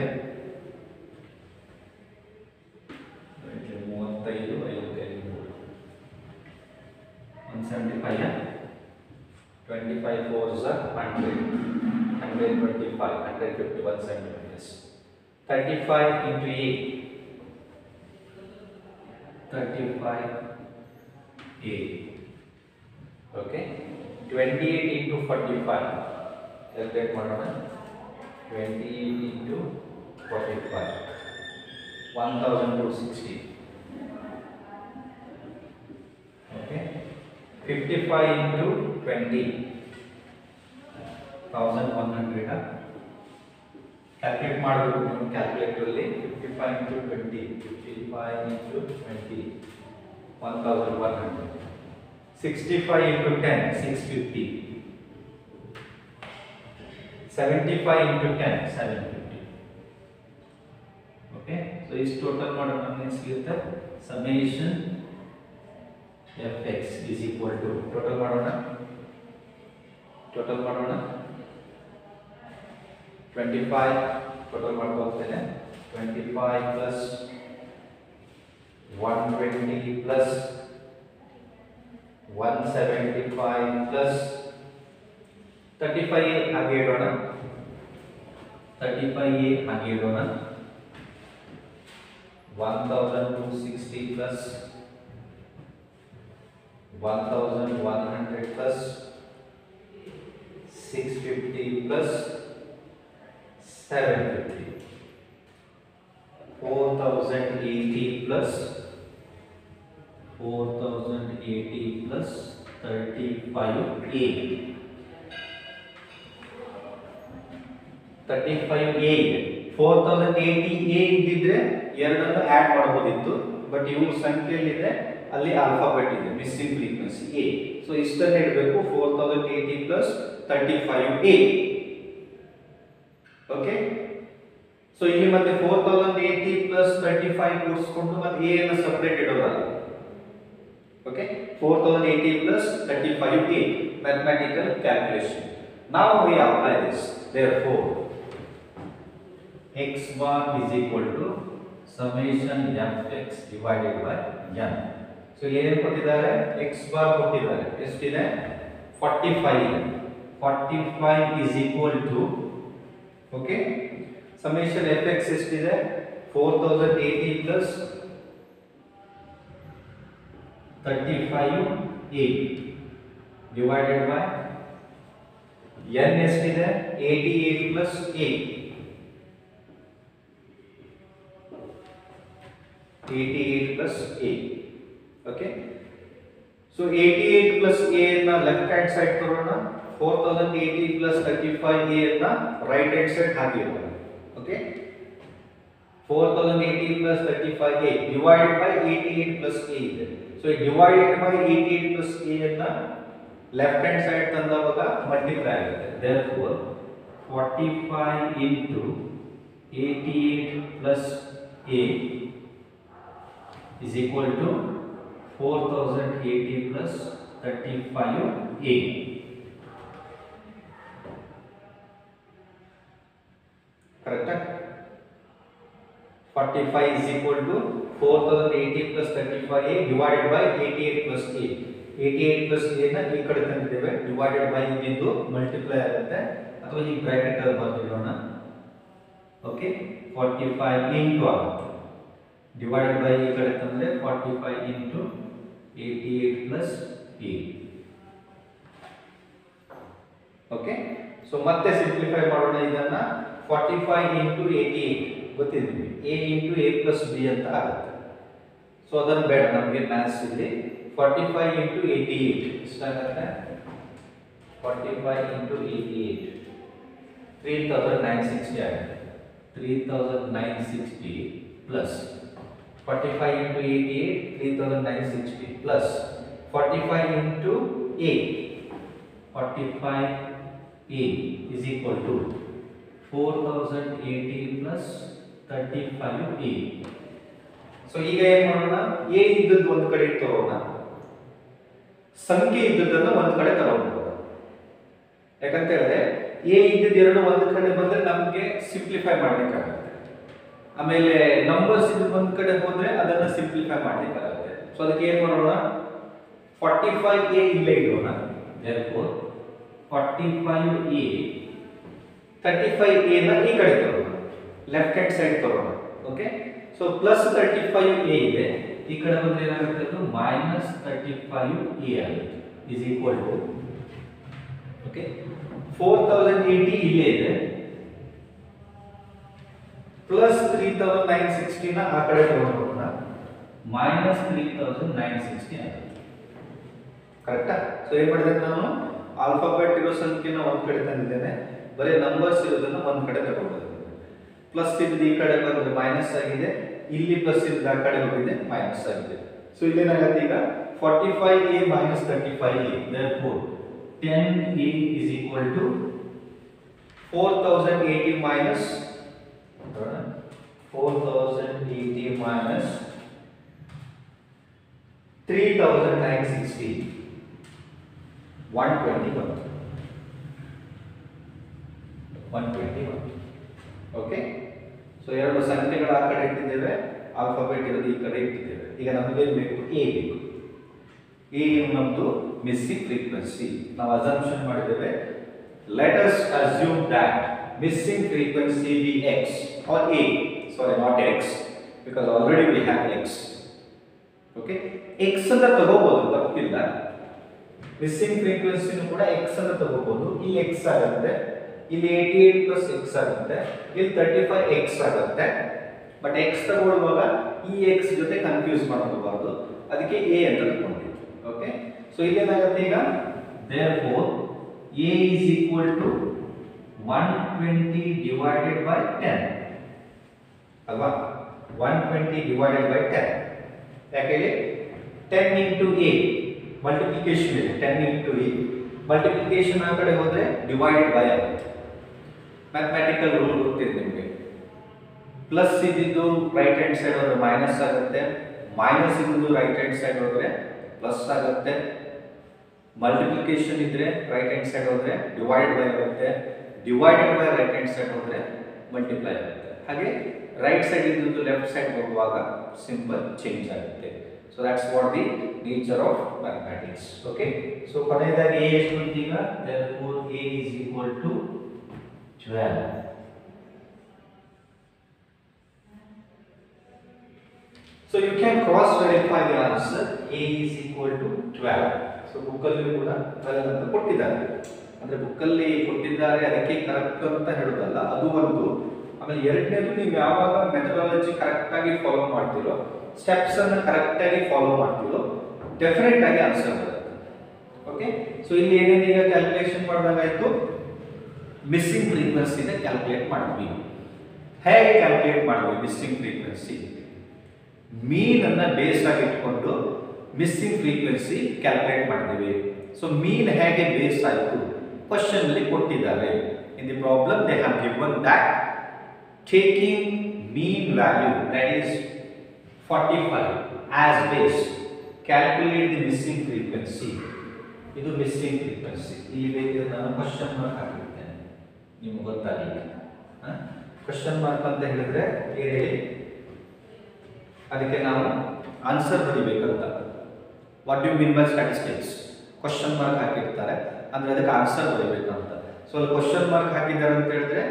ಮೂವತ್ತೈದು ಐದು ಐದು ಮೂರು one seventy five twenty five four ಝ hundred hundred twenty five hundred fifty one centimetres thirty five into eight thirty five eight okay twenty eight into forty five calculate ಮಾಡೋಣ twenty eight into forty five one thousand two sixty okay fifty five into twenty thousand one hundred calculate ಮಾಡಬೇಕು ನೀವು ಕ್ಯಾಲ್ಕುಲೇಟರಲ್ಲಿ fifty five into twenty fifty five into twenty one thousand one hundred sixty five into ten six fifty seventy five into ten seven fifty okay so ಇಷ್ಟು total ಮಾಡೋಣ ನಮಗೆ ಸಿಗುತ್ತೆ summation f x is equal to total ಮಾಡೋಣ total ಮಾಡೋಣ twenty five total ಮಾಡ್ಕೋತೇನೆ twenty five plus one twenty plus one seventy five plus thirty five ಹಾಗೆ ಇಡೋಣ thirty five a ಹಾಗೆ ಇಡೋಣ one thousand two sixty plus 1100 plus 650 plus 750 4080 plus 4080 plus 35A 35A 4080A ಇದ್ದಿದ್ರೆ ಎರಡನ್ನು add ಮಾಡಬಹುದಿತ್ತು but ಇವ್ರ ಸಂಖ್ಯೆಯಲ್ಲಿದೆ ಅಲ್ಲಿ ಆಲ್ಫಾಬೆಟ್ ಇದೆ ಮಿಸ್ಸಿಂಗ್ ಫ್ರೀಕ್ವೆನ್ಸಿ ಎ ಸೊ ಇಷ್ಟನ್ನು ಇಡಬೇಕು four thousand eighty plus thirty five a okay so ಇಲ್ಲಿ ಮತ್ತೆ four thousand eighty plus thirty five ಕೂಡಿಸ್ಕೊಂಡು ಮತ್ತೆ ಎ ಅನ್ನು ಸಪ್ರೇಟ್ ಇಡೋದಲ್ಲ okay four thousand eighty plus thirty five a mathematical calculation ನಾವು we apply this therefore x bar is equal to summation fx divided by n so ಏನು ಕೊಟ್ಟಿದ್ದಾರೆ x bar ಕೊಟ್ಟಿದ್ದಾರೆ ಎಷ್ಟಿದೆ 45 45 is equal to okay summation fx ಎಷ್ಟಿದೆ 4080 plus 35 a divided by n ಎಷ್ಟಿದೆ 88 plus a 88 plus a okay so 88 plus a ನ left hand side ತರೋಣ 4080 plus 35 a ನ right hand side ಹಾಕಿರೋಣ okay 4080 plus 35 a divided by 88 plus a ಇದೆ so divided by 88 plus a ಅನ್ನ left hand side ತಂದವಾಗ multiply ಆಗುತ್ತೆ therefore 45 into 88 plus a is equal to 4080 plus 35a. Correct? 45 is equal to 4080 plus 35a divided by 88 plus a. 88 plus a ನ ಈ ಕಡೆ ತಂದಿದ್ದೇವೆ divided by ಇದ್ದು multiply ಆಗುತ್ತೆ ಅಥವಾ ಈ ಬ್ರಾಕೆಟ್ ಅಲ್ಲಿ ಬರ್ತಿರೋಣ ಓಕೆ 45 ಇಂಟು ಆಗುತ್ತೆ ಡಿವೈಡೆಡ್ ಬೈ ಈ ಕಡೆ ತಂದ್ರೆ 45 into 88 plus a okay so ಮತ್ತೆ ಸಿಂಪ್ಲಿಫೈ ಮಾಡೋಣ ಇದನ್ನ 45 ಇಂಟು 88 ಗೊತ್ತಿದೆ ನಿಮಗೆ a into a plus b ಅಂತ ಆಗುತ್ತೆ ಸೊ ಅದನ್ನು ಬೇಡ ನಮಗೆ ಮ್ಯಾಥ್ಸ್ ಇಲ್ಲಿ 45 ಇಂಟು 88 ಎಷ್ಟಾಗುತ್ತೆ 45 ಇಂಟು 88 3960 ಆಗುತ್ತೆ 3960 plus 45 into 88 3960 plus 45 into a 45 a is equal to 4080 plus 35 a so ಈಗ ಏನ್ ಮಾಡೋಣ a ಇದ್ದದ್ದು ಒಂದು ಕಡೆ ತರೋಣ ಸಂಖ್ಯೆ ಇದ್ದದ್ದನ್ನ ಒಂದು ಕಡೆ ತರೋಣ ಯಾಕಂತ ಹೇಳಿದ್ರೆ a ಇದ್ದದ್ದು ಎರಡು ಒಂದು ಕಡೆ ಬಂದ್ರೆ ನಮಗೆ ಸಿಂಪ್ಲಿಫೈ ಮಾಡ್ಲಿಕ್ಕಾಗುತ್ತೆ ಆಮೇಲೆ ನಂಬರ್ಸ್ ಇದು ಒಂದ್ ಕಡೆ ಹೋದ್ರೆ ಅದನ್ನ ಸಿಂಪ್ಲಿಫೈ ಮಾಡ್ಲಿಕ್ಕಾಗುತ್ತೆ ಸೊ ಅದಕ್ಕೆ ಏನ್ ಮಾಡೋಣ ಫಾರ್ಟಿ ಫೈವ್ ಎ ಇಲ್ಲೇ ಇಡೋಣ therefore forty five a thirty five a ನ ಈ ಕಡೆ ತರೋಣ ಲೆಫ್ಟ್ ಹ್ಯಾಂಡ್ ಸೈಡ್ ತರೋಣ okay so plus thirty five a ಇದೆ ಈ ಕಡೆ ಬಂದ್ರೆ ಏನಾಗುತ್ತೆ ಅದು ಮೈನಸ್ ತರ್ಟಿ ಫೈವ್ ಎ ಆಗುತ್ತೆ is equal to okay four thousand eighty ಇಲ್ಲೇ ಇದೆ ಪ್ಲಸ್ ತ್ರೀ ತೌಸಂಡ್ ನೈನ್ ಸಿಕ್ಸ್ಟಿನ ಆ ಕಡೆ ತಗೊಂಡೋಗೋಣ minus three thousand nine sixty ಆಗುತ್ತೆ ಕರೆಕ್ಟಾ ಸೊ ಏನ್ ಮಾಡಿದೆ ನಾನು ಆಲ್ಫಾಬೆಟ್ ಇರೋ ಸಂಖ್ಯೆನ ಒಂದ್ ಕಡೆ ತಂದಿದ್ದೇನೆ ಬರೀ ನಂಬರ್ಸ್ ಇರೋದನ್ನ ಒಂದ್ ಕಡೆ ತಗೊಂಡಿದ್ದೇನೆ ಪ್ಲಸ್ ಇದ್ದು ಈ ಕಡೆ ಬಂದ್ರೆ ಮೈನಸ್ ಆಗಿದೆ ಇಲ್ಲಿ ಪ್ಲಸ್ ಇದ್ದು ಆ ಕಡೆ ಹೋಗಿದೆ ಮೈನಸ್ ಆಗಿದೆ ಸೊ ಇಲ್ಲೇನಾಗತ್ತೆ ಈಗ forty five a minus thirty five a therefore ten a is equal to four thousand eighty minus four thousand eighty minus three thousand nine sixty one twenty ಬಂತು ಒನ್ ಟ್ವೆಂಟಿ ಬಂತು okay so ಎರಡು ಸಂಖ್ಯೆಗಳು ಆ ಕಡೆ ಇಟ್ಟಿದ್ದೇವೆ alphabet ಇರೋದು ಈ ಕಡೆ ಇಟ್ಟಿದ್ದೇವೆ ಈಗ ನಮಗೇನು ಬೇಕು ಎ ಬೇಕು ಎ ನಮ್ಮದು ಮಿಸ್ಸಿಂಗ್ ಫ್ರೀಕ್ವೆನ್ಸಿ ನಾವು ಅಸಂಪ್ಷನ್ ಮಾಡಿದ್ದೇವೆ let us assume that missing frequency be x or a sorry not x because already we have x okay x ಅಂತ ತಗೋಬಹುದು ತಪ್ಪಿಲ್ಲ ಮಿಸ್ಸಿಂಗ್ ಫ್ರೀಕ್ವೆನ್ಸಿನೂ ಕೂಡ ಎಕ್ಸ್ ಅಂತ ತಗೋಬಹುದು ಇಲ್ಲಿ ಎಕ್ಸ್ ಆಗುತ್ತೆ ಇಲ್ಲಿ ಏಯ್ಟಿ ಏಟ್ ಪ್ಲಸ್ ಎಕ್ಸ್ ಆಗುತ್ತೆ ಇಲ್ಲಿ ತರ್ಟಿ ಫೈವ್ ಎಕ್ಸ್ ಆಗುತ್ತೆ ಬಟ್ ಎಕ್ಸ್ ತಗೊಳ್ಳುವಾಗ ಈ ಎಕ್ಸ್ ಜೊತೆ ಕನ್ಫ್ಯೂಸ್ ಮಾಡ್ಕೋಬಾರ್ದು ಅದಕ್ಕೆ ಎ ಅಂತ ತಗೊಂಡಿದ್ದು ಓಕೆ ಸೊ ಇಲ್ಲೇನಾಗುತ್ತೆ ಈಗ therefore a is equal to one twenty divided by ten ಅಲ್ವಾ one twenty divided by ten ಯಾಕೆ ಹೇಳಿ ಟೆನ್ ಇಂಟು ಎ ಮಲ್ಟಿಪ್ಲಿಕೇಶನ್ ಇದೆ ಟೆನ್ ಇಂಟು ಎ ಮಲ್ಟಿಪ್ಲಿಕೇಶನ್ ಆ ಕಡೆ ಹೋದ್ರೆ ಡಿವೈಡೆಡ್ ಬೈ ಆಗುತ್ತೆ ಮ್ಯಾಥಮೆಟಿಕಲ್ ರೂಲ್ ಗೊತ್ತಿದೆ ನಿಮಗೆ ಪ್ಲಸ್ ಇದ್ದಿದ್ದು ರೈಟ್ ಹ್ಯಾಂಡ್ ಸೈಡ್ ಹೋದ್ರೆ ಮೈನಸ್ ಆಗುತ್ತೆ ಮೈನಸ್ ಇದ್ದಿದ್ದು ರೈಟ್ ಹ್ಯಾಂಡ್ ಸೈಡ್ ಹೋದ್ರೆ ಪ್ಲಸ್ ಆಗುತ್ತೆ ಮಲ್ಟಿಪ್ಲಿಕೇಶನ್ ಇದ್ರೆ ರೈಟ್ ಹ್ಯಾಂಡ್ ಸೈಡ್ ಹೋದ್ರೆ ಡಿವೈಡ್ ಬೈ ಆಗುತ್ತೆ divided by right hand side ಹೋದ್ರೆ ಮಲ್ಟಿಪ್ಲೈ ಆಗುತ್ತೆ ಹಾಗೆ ರೈಟ್ ಸೈಡ್ ಇದ್ದು ಲೆಫ್ಟ್ ಸೈಡ್ ಹೋಗುವಾಗ ಸಿಂಪಲ್ ಚೇಂಜ್ ಆಗುತ್ತೆ so that's what the nature of mathematics okay so ಕೊನೆಯದಾಗಿ ಎ ಎಷ್ಟು ಬಂತು ಈಗ therefore a is equal to 12 so you can cross verify the answer a is equal to 12 so ಬುಕ್ಕಲ್ಲಿ ಕೂಡ 12 ಅಂತ ಕೊಟ್ಟಿದ್ದಾರೆ ಅಂದ್ರೆ ಬುಕ್ಕಲ್ಲಿ ಕೊಟ್ಟಿದ್ದಾರೆ ಅದಕ್ಕೆ ಕರೆಕ್ಟ್ ಅಂತ ಹೇಳೋದಲ್ಲ ಅದು ಒಂದು ಆಮೇಲೆ ಎರಡನೇದು ನೀವು ಯಾವಾಗ ಮೆಥಡಾಲಜಿ ಕರೆಕ್ಟ್ ಆಗಿ ಫಾಲೋ ಮಾಡ್ತೀರೋ ಸ್ಟೆಪ್ಸ್ ಅನ್ನು ಕರೆಕ್ಟ್ ಆಗಿ ಫಾಲೋ ಮಾಡ್ತೀರೋ ಡೆಫಿನೆಟ್ ಆಗಿ ಆನ್ಸರ್ ಬರುತ್ತೆ ಓಕೆ ಸೊ ಇಲ್ಲಿ ಏನೇನು ಈಗ ಕ್ಯಾಲ್ಕುಲೇಷನ್ ಮಾಡಿದಾಗಾಯ್ತು ಮಿಸ್ಸಿಂಗ್ ಫ್ರೀಕ್ವೆನ್ಸಿನ ಕ್ಯಾಲ್ಕುಲೇಟ್ ಮಾಡಿದ್ವಿ ಹೇಗೆ ಕ್ಯಾಲ್ಕುಲೇಟ್ ಮಾಡಿದ್ವಿ ಮಿಸ್ಸಿಂಗ್ ಫ್ರೀಕ್ವೆನ್ಸಿ ಮೀನ್ ಅನ್ನ ಬೇಸ್ ಆಗಿ ಇಟ್ಕೊಂಡು ಮಿಸ್ಸಿಂಗ್ ಫ್ರೀಕ್ವೆನ್ಸಿ ಕ್ಯಾಲ್ಕುಲೇಟ್ ಮಾಡಿದ್ದೀವಿ ಸೊ ಮೀನ್ ಹೇಗೆ ಬೇಸ್ ಆಯಿತು ಕ್ವಶನ್ ಅಲ್ಲಿ ಕೊಟ್ಟಿದ್ದಾರೆ in the problem they have given that taking mean value that is 45 as base calculate the missing frequency ಇದು ಮಿಸ್ಸಿಂಗ್ ಫ್ರೀಕ್ವೆನ್ಸಿ ಇಲ್ಲಿ ಬೇಕಿದ್ರೆ ನಾನು ಕ್ವಶನ್ ಮಾರ್ಕ್ ಹಾಕಿರ್ತೇನೆ ನಿಮ್ಗೆ ಗೊತ್ತಾಗಲಿಲ್ಲ ಕ್ವಶನ್ ಮಾರ್ಕ್ ಅಂತ ಹೇಳಿದ್ರೆ ಏನು ಹೇಳಿ ಅದಕ್ಕೆ ನಾವು ಆನ್ಸರ್ ಬರಿಬೇಕಂತ what you mean by statistics question mark ಹಾಕಿರ್ತಾರೆ ಅಂದ್ರೆ ಅದಕ್ಕೆ ಆನ್ಸರ್ ಬರಿಬೇಕಂತ ಸೊ ಅಲ್ಲಿ ಕ್ವಶನ್ ಮಾರ್ಕ್ ಹಾಕಿದ್ದಾರೆ ಅಂತ ಹೇಳಿದ್ರೆ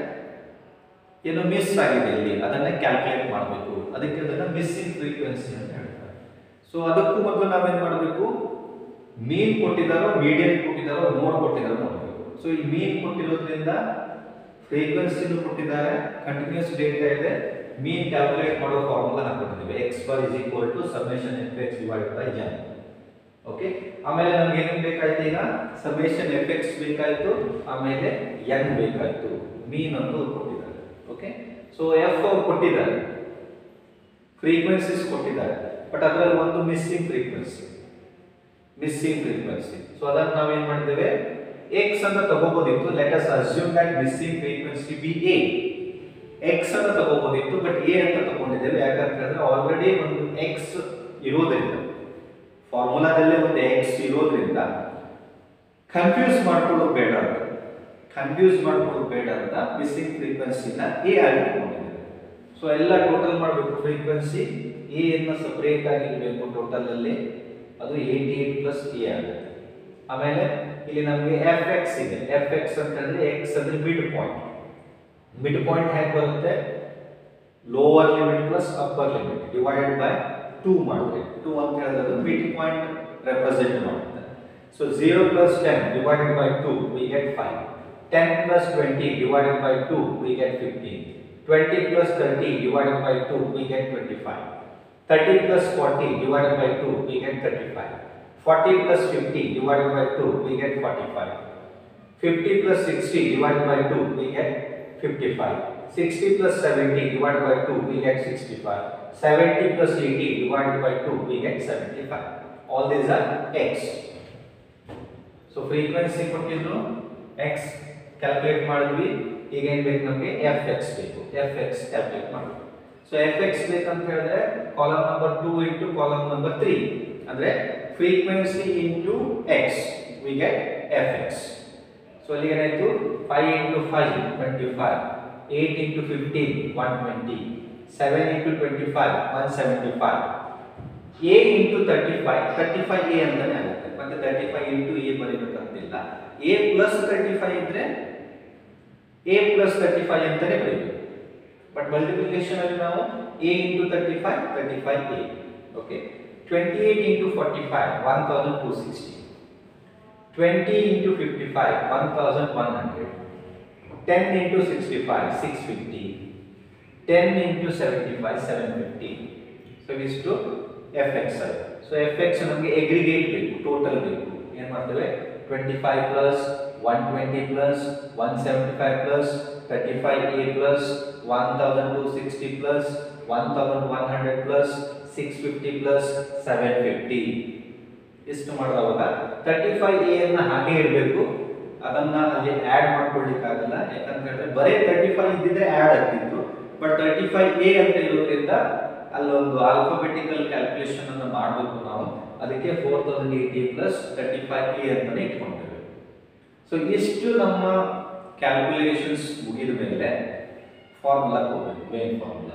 ಏನೋ ಮಿಸ್ ಆಗಿದೆ ಇಲ್ಲಿ ಅದನ್ನೇ ಕ್ಯಾಲ್ಕುಲೇಟ್ ಮಾಡಬೇಕು ಅದಕ್ಕೆ ಅದನ್ನ ಮಿಸ್ಸಿಂಗ್ ಫ್ರೀಕ್ವೆನ್ಸಿ ಅಂತ ಹೇಳ್ತಾರೆ ಸೊ ಅದಕ್ಕೂ ಮೊದಲು ನಾವೇನ್ ಮಾಡಬೇಕು ಮೀನ್ ಕೊಟ್ಟಿದ್ದಾರೋ ಮೀಡಿಯಂ ಕೊಟ್ಟಿದ್ದಾರೋ ನೋಡ್ ಕೊಟ್ಟಿದ್ದಾರೋ ನೋಡಬೇಕು ಸೊ ಈ ಮೀನ್ ಕೊಟ್ಟಿರೋದ್ರಿಂದ ಫ್ರೀಕ್ವೆನ್ಸಿನೂ ಕೊಟ್ಟಿದ್ದಾರೆ ಕಂಟಿನ್ಯೂಸ್ ಡೇಟಾ ಇದೆ ಮೀನ್ ಕ್ಯಾಲ್ಕುಲೇಟ್ ಮಾಡೋ ಫಾರ್ಮುಲಾ ಹಾಕೊಂಡಿದ್ದೀವಿ x bar is equal to summation f x divide by ಜನ್ ಓಕೆ ಆಮೇಲೆ ನಮ್ಗೆ ಏನೇನು ಬೇಕಾಯ್ತು ಈಗ ಸಮೇಷನ್ ಎಫ್ ಎಕ್ಸ್ ಬೇಕಾಯ್ತು ಆಮೇಲೆ ಎನ್ ಬೇಕಾಯ್ತು ಮೀನ್ ಅಂತ ಕೊಟ್ಟಿದ್ದಾರೆ ಓಕೆ ಸೊ ಎಫ್ ಅವ್ರು ಕೊಟ್ಟಿದ್ದಾರೆ ಫ್ರೀಕ್ವೆನ್ಸೀಸ್ ಕೊಟ್ಟಿದ್ದಾರೆ ಬಟ್ ಅದರಲ್ಲಿ ಒಂದು missing frequency missing frequency so ಅದನ್ನ ನಾವೇನ್ ಮಾಡಿದ್ದೇವೆ ಎಕ್ಸ್ ಅಂತ ತಗೋಬೋದಿತ್ತು let us assume that missing frequency be a x ಅಂತ ತಗೋಬೋದಿತ್ತು ಬಟ್ ಎ ಅಂತ ತಗೊಂಡಿದ್ದೇವೆ ಯಾಕಂತ ಹೇಳಿದ್ರೆ ಆಲ್ರೆಡಿ ಒಂದು ಎಕ್ಸ್ ಇರೋದ್ರಿಂದ ಫಾರ್ಮುಲಾದಲ್ಲೇ ಒಂದು ಎಕ್ಸ್ ಇರೋದ್ರಿಂದ ಕನ್ಫ್ಯೂಸ್ ಮಾಡ್ಕೊಳ್ಳೋದು ಬೇಡ ಅಂತ ಕನ್ಫ್ಯೂಸ್ ಮಾಡ್ಕೊಳ್ಳೋದು ಬೇಡ ಅಂತ ಮಿಸ್ಸಿಂಗ್ ಫ್ರೀಕ್ವೆನ್ಸಿನ ಎ ಆಗಿ ತಗೊಂಡಿದ್ದೇವೆ ಸೊ ಎಲ್ಲ ಟೋಟಲ್ ಮಾಡಬೇಕು ಫ್ರೀಕ್ವೆನ್ಸಿ ಎ ಅನ್ನ ಸಪರೇಟ್ ಆಗಿ ಇಡಬೇಕು ಟೋಟಲ್ ಅಲ್ಲಿ ಅದು ಏಯ್ಟಿ ಏಟ್ ಪ್ಲಸ್ ಎ ಆಗುತ್ತೆ ಆಮೇಲೆ ಇಲ್ಲಿ ನಮಗೆ ಎಫ್ ಎಕ್ಸ್ ಇದೆ ಎಫ್ ಎಕ್ಸ್ ಅಂತ ಹೇಳಿದ್ರೆ ಎಕ್ಸ್ ಅಂದ್ರೆ ಮಿಡ್ ಪಾಯಿಂಟ್ ಮಿಡ್ ಪಾಯಿಂಟ್ ಹೇಗೆ ಬರುತ್ತೆ lower limit plus upper limit divided by two ಮಾಡಿದ್ರೆ ಟೂ ಅಂತ ಹೇಳಿದ್ರೆ ಅದು ಮಿಡ್ ಪಾಯಿಂಟ್ ರೆಪ್ರೆಸೆಂಟ್ ಮಾಡುತ್ತೆ so zero plus ten divided by two we get five ten plus twenty divided by two we get fifteen twenty plus thirty divided by two we get twenty five thirty plus forty divided by two we get thirty five forty plus fifty divided by two we get forty five 50 plus 60 divided by 2, we get 55. 60 plus 70 divided by 2, we get 65. 70 plus 80 divided by 2, we get 75. All these are x. So frequency ಕೊಟ್ಟಿದ್ರು x calculate ಮಾಡಿದ್ವಿ ಈಗ ಏನ್ ಬೇಕು ನಮಗೆ f x ಬೇಕು f x calculate ಮಾಡಬೇಕು so f x ಬೇಕಂತ ಹೇಳಿದ್ರೆ column number two into column number three ಅಂದ್ರೆ frequency into x we get f x so ಅಲ್ಲಿ ಏನಾಯ್ತು five into five twenty five eight into fifteen one twenty seven into twenty five one seventy five a into thirty five thirty five a ಅಂತಾನೆ ಆಗುತ್ತೆ ಮತ್ತೆ thirty five into A ಬರೀಬೇಕಂತಿಲ್ಲ a plus thirty five ಇದ್ರೆ a plus thirty five ಅಂತಾನೆ ಬರೀಬೇಕು but multiplication ಅಲ್ಲಿ ನಾವು a into thirty five thirty five a okay twenty eight into forty five one thousand two sixty 20 into 55 1100 10 into 65 650 10 into 75 750 so is to fx so fx ನಮಗೆ aggregate ಬೇಕು total ಬೇಕು ಏನು ಮಾಡ್ತೇವೆ 25 plus 120 plus 175 plus 35a plus 1260 plus 1100 plus 650 plus 750 ಎಷ್ಟು ಮಾಡಿದವಾಗ thirty five a ಅನ್ನ ಹಾಗೆ ಇಡಬೇಕು ಅದನ್ನ ಅಲ್ಲಿ ಆಡ್ ಮಾಡ್ಕೊಳ್ಳಿಕ್ಕಾಗಲ್ಲ ಯಾಕಂತ ಹೇಳಿದ್ರೆ ಬರೀ ತರ್ಟಿ ಫೈವ್ ಇದ್ದಿದ್ರೆ ಆಡ್ ಆಗ್ತಿತ್ತು ಬಟ್ ತರ್ಟಿ ಫೈವ್ ಎ ಅಂತ ಇರೋದ್ರಿಂದ ಅಲ್ಲೊಂದು ಆಲ್ಫಾಬೆಟಿಕಲ್ ಕ್ಯಾಲ್ಕುಲೇಷನ್ ಅನ್ನು ಮಾಡಬೇಕು ನಾವು ಅದಕ್ಕೆ four thousand eighty plus thirty five a ಅಂತಾನೆ ಇಟ್ಕೊಂಡಿದ್ದೇವೆ ಸೊ ಇಷ್ಟು ನಮ್ಮ ಕ್ಯಾಲ್ಕುಲೇಷನ್ಸ್ ಮುಗಿದ ಮೇಲೆ ಫಾರ್ಮುಲಾ ಹೋಗ್ಬೇಕು ಮೇನ್ ಫಾರ್ಮುಲಾ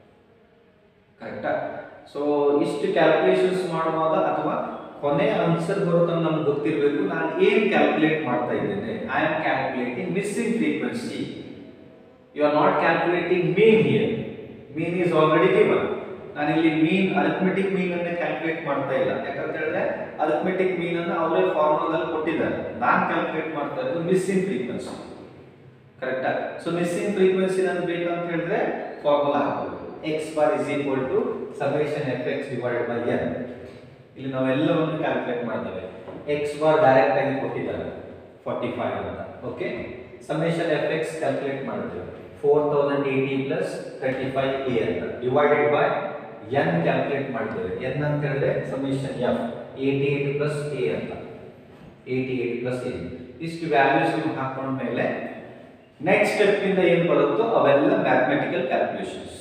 ಕರೆಕ್ಟಾ ಸೊ ಇಷ್ಟು ಕ್ಯಾಲ್ಕುಲೇಷನ್ಸ್ ಮಾಡುವಾಗ ಅಥವಾ ಕೊನೆ ಆನ್ಸರ್ ಬರೋದು ನಮ್ಗೆ ಗೊತ್ತಿರಬೇಕು ನಾನು ಏನು ಕ್ಯಾಲ್ಕುಲೇಟ್ ಮಾಡ್ತಾ ಇದ್ದೇನೆ I am calculating missing frequency you are not calculating mean here mean is already given ನಾನು ಇಲ್ಲಿ ಮೀನ್ ಅರಿಥಮೆಟಿಕ್ ಮೀನ್ ಅನ್ನ ಕ್ಯಾಲ್ಕುಲೇಟ್ ಮಾಡ್ತಾ ಇಲ್ಲ ಯಾಕಂತ ಹೇಳಿದ್ರೆ ಅರಿಥಮೆಟಿಕ್ ಮೀನ್ ಅನ್ನು ಅವರೇ ಫಾರ್ಮುಲಾದಲ್ಲಿ ಕೊಟ್ಟಿದ್ದಾರೆ ನಾನು ಕ್ಯಾಲ್ಕುಲೇಟ್ ಮಾಡ್ತಾ ಇರೋದು ಮಿಸ್ಸಿಂಗ್ ಫ್ರೀಕ್ವೆನ್ಸಿ ಕರೆಕ್ಟಾ ಸೊ ಮಿಸ್ಸಿಂಗ್ ಫ್ರೀಕ್ವೆನ್ಸಿ ನನ್ಗೆ ಬೇಕಂತ ಹೇಳಿದ್ರೆ ಫಾರ್ಮುಲಾ ಹಾಕಬೇಕು x bar is equal to summation f x divided by n ಇಲ್ಲಿ ನಾವೆಲ್ಲವನ್ನು ಕ್ಯಾಲ್ಕುಲೇಟ್ ಮಾಡ್ತೇವೆ ಎಕ್ಸ್ ಬಾರ್ ಡೈರೆಕ್ಟ್ ಆಗಿ ಕೊಟ್ಟಿದ್ದಾರೆ ಫಾರ್ಟಿ ಫೈವ್ ಅಂತ okay summation f x calculate ಮಾಡ್ತೇವೆ four thousand eighty plus thirty five a ಅಂತ ಡಿವೈಡೆಡ್ ಬೈ ಎನ್ ಕ್ಯಾಲ್ಕುಲೇಟ್ ಮಾಡ್ತೇವೆ n ಅಂತ ಹೇಳಿದ್ರೆ summation f eighty eight plus a ಅಂತ ಏಯ್ಟಿ ಏಟ್ ಪ್ಲಸ್ ಎ ಇಷ್ಟು ವ್ಯಾಲ್ಯೂಸ್ ನೀವು ಹಾಕೊಂಡ್ಮೇಲೆ ನೆಕ್ಸ್ಟ್ ಸ್ಟೆಪ್ ಇಂದ ಏನು ಬರುತ್ತೋ ಅವೆಲ್ಲ ಮ್ಯಾಥಮೆಟಿಕಲ್ ಕ್ಯಾಲ್ಕುಲೇಷನ್ಸ್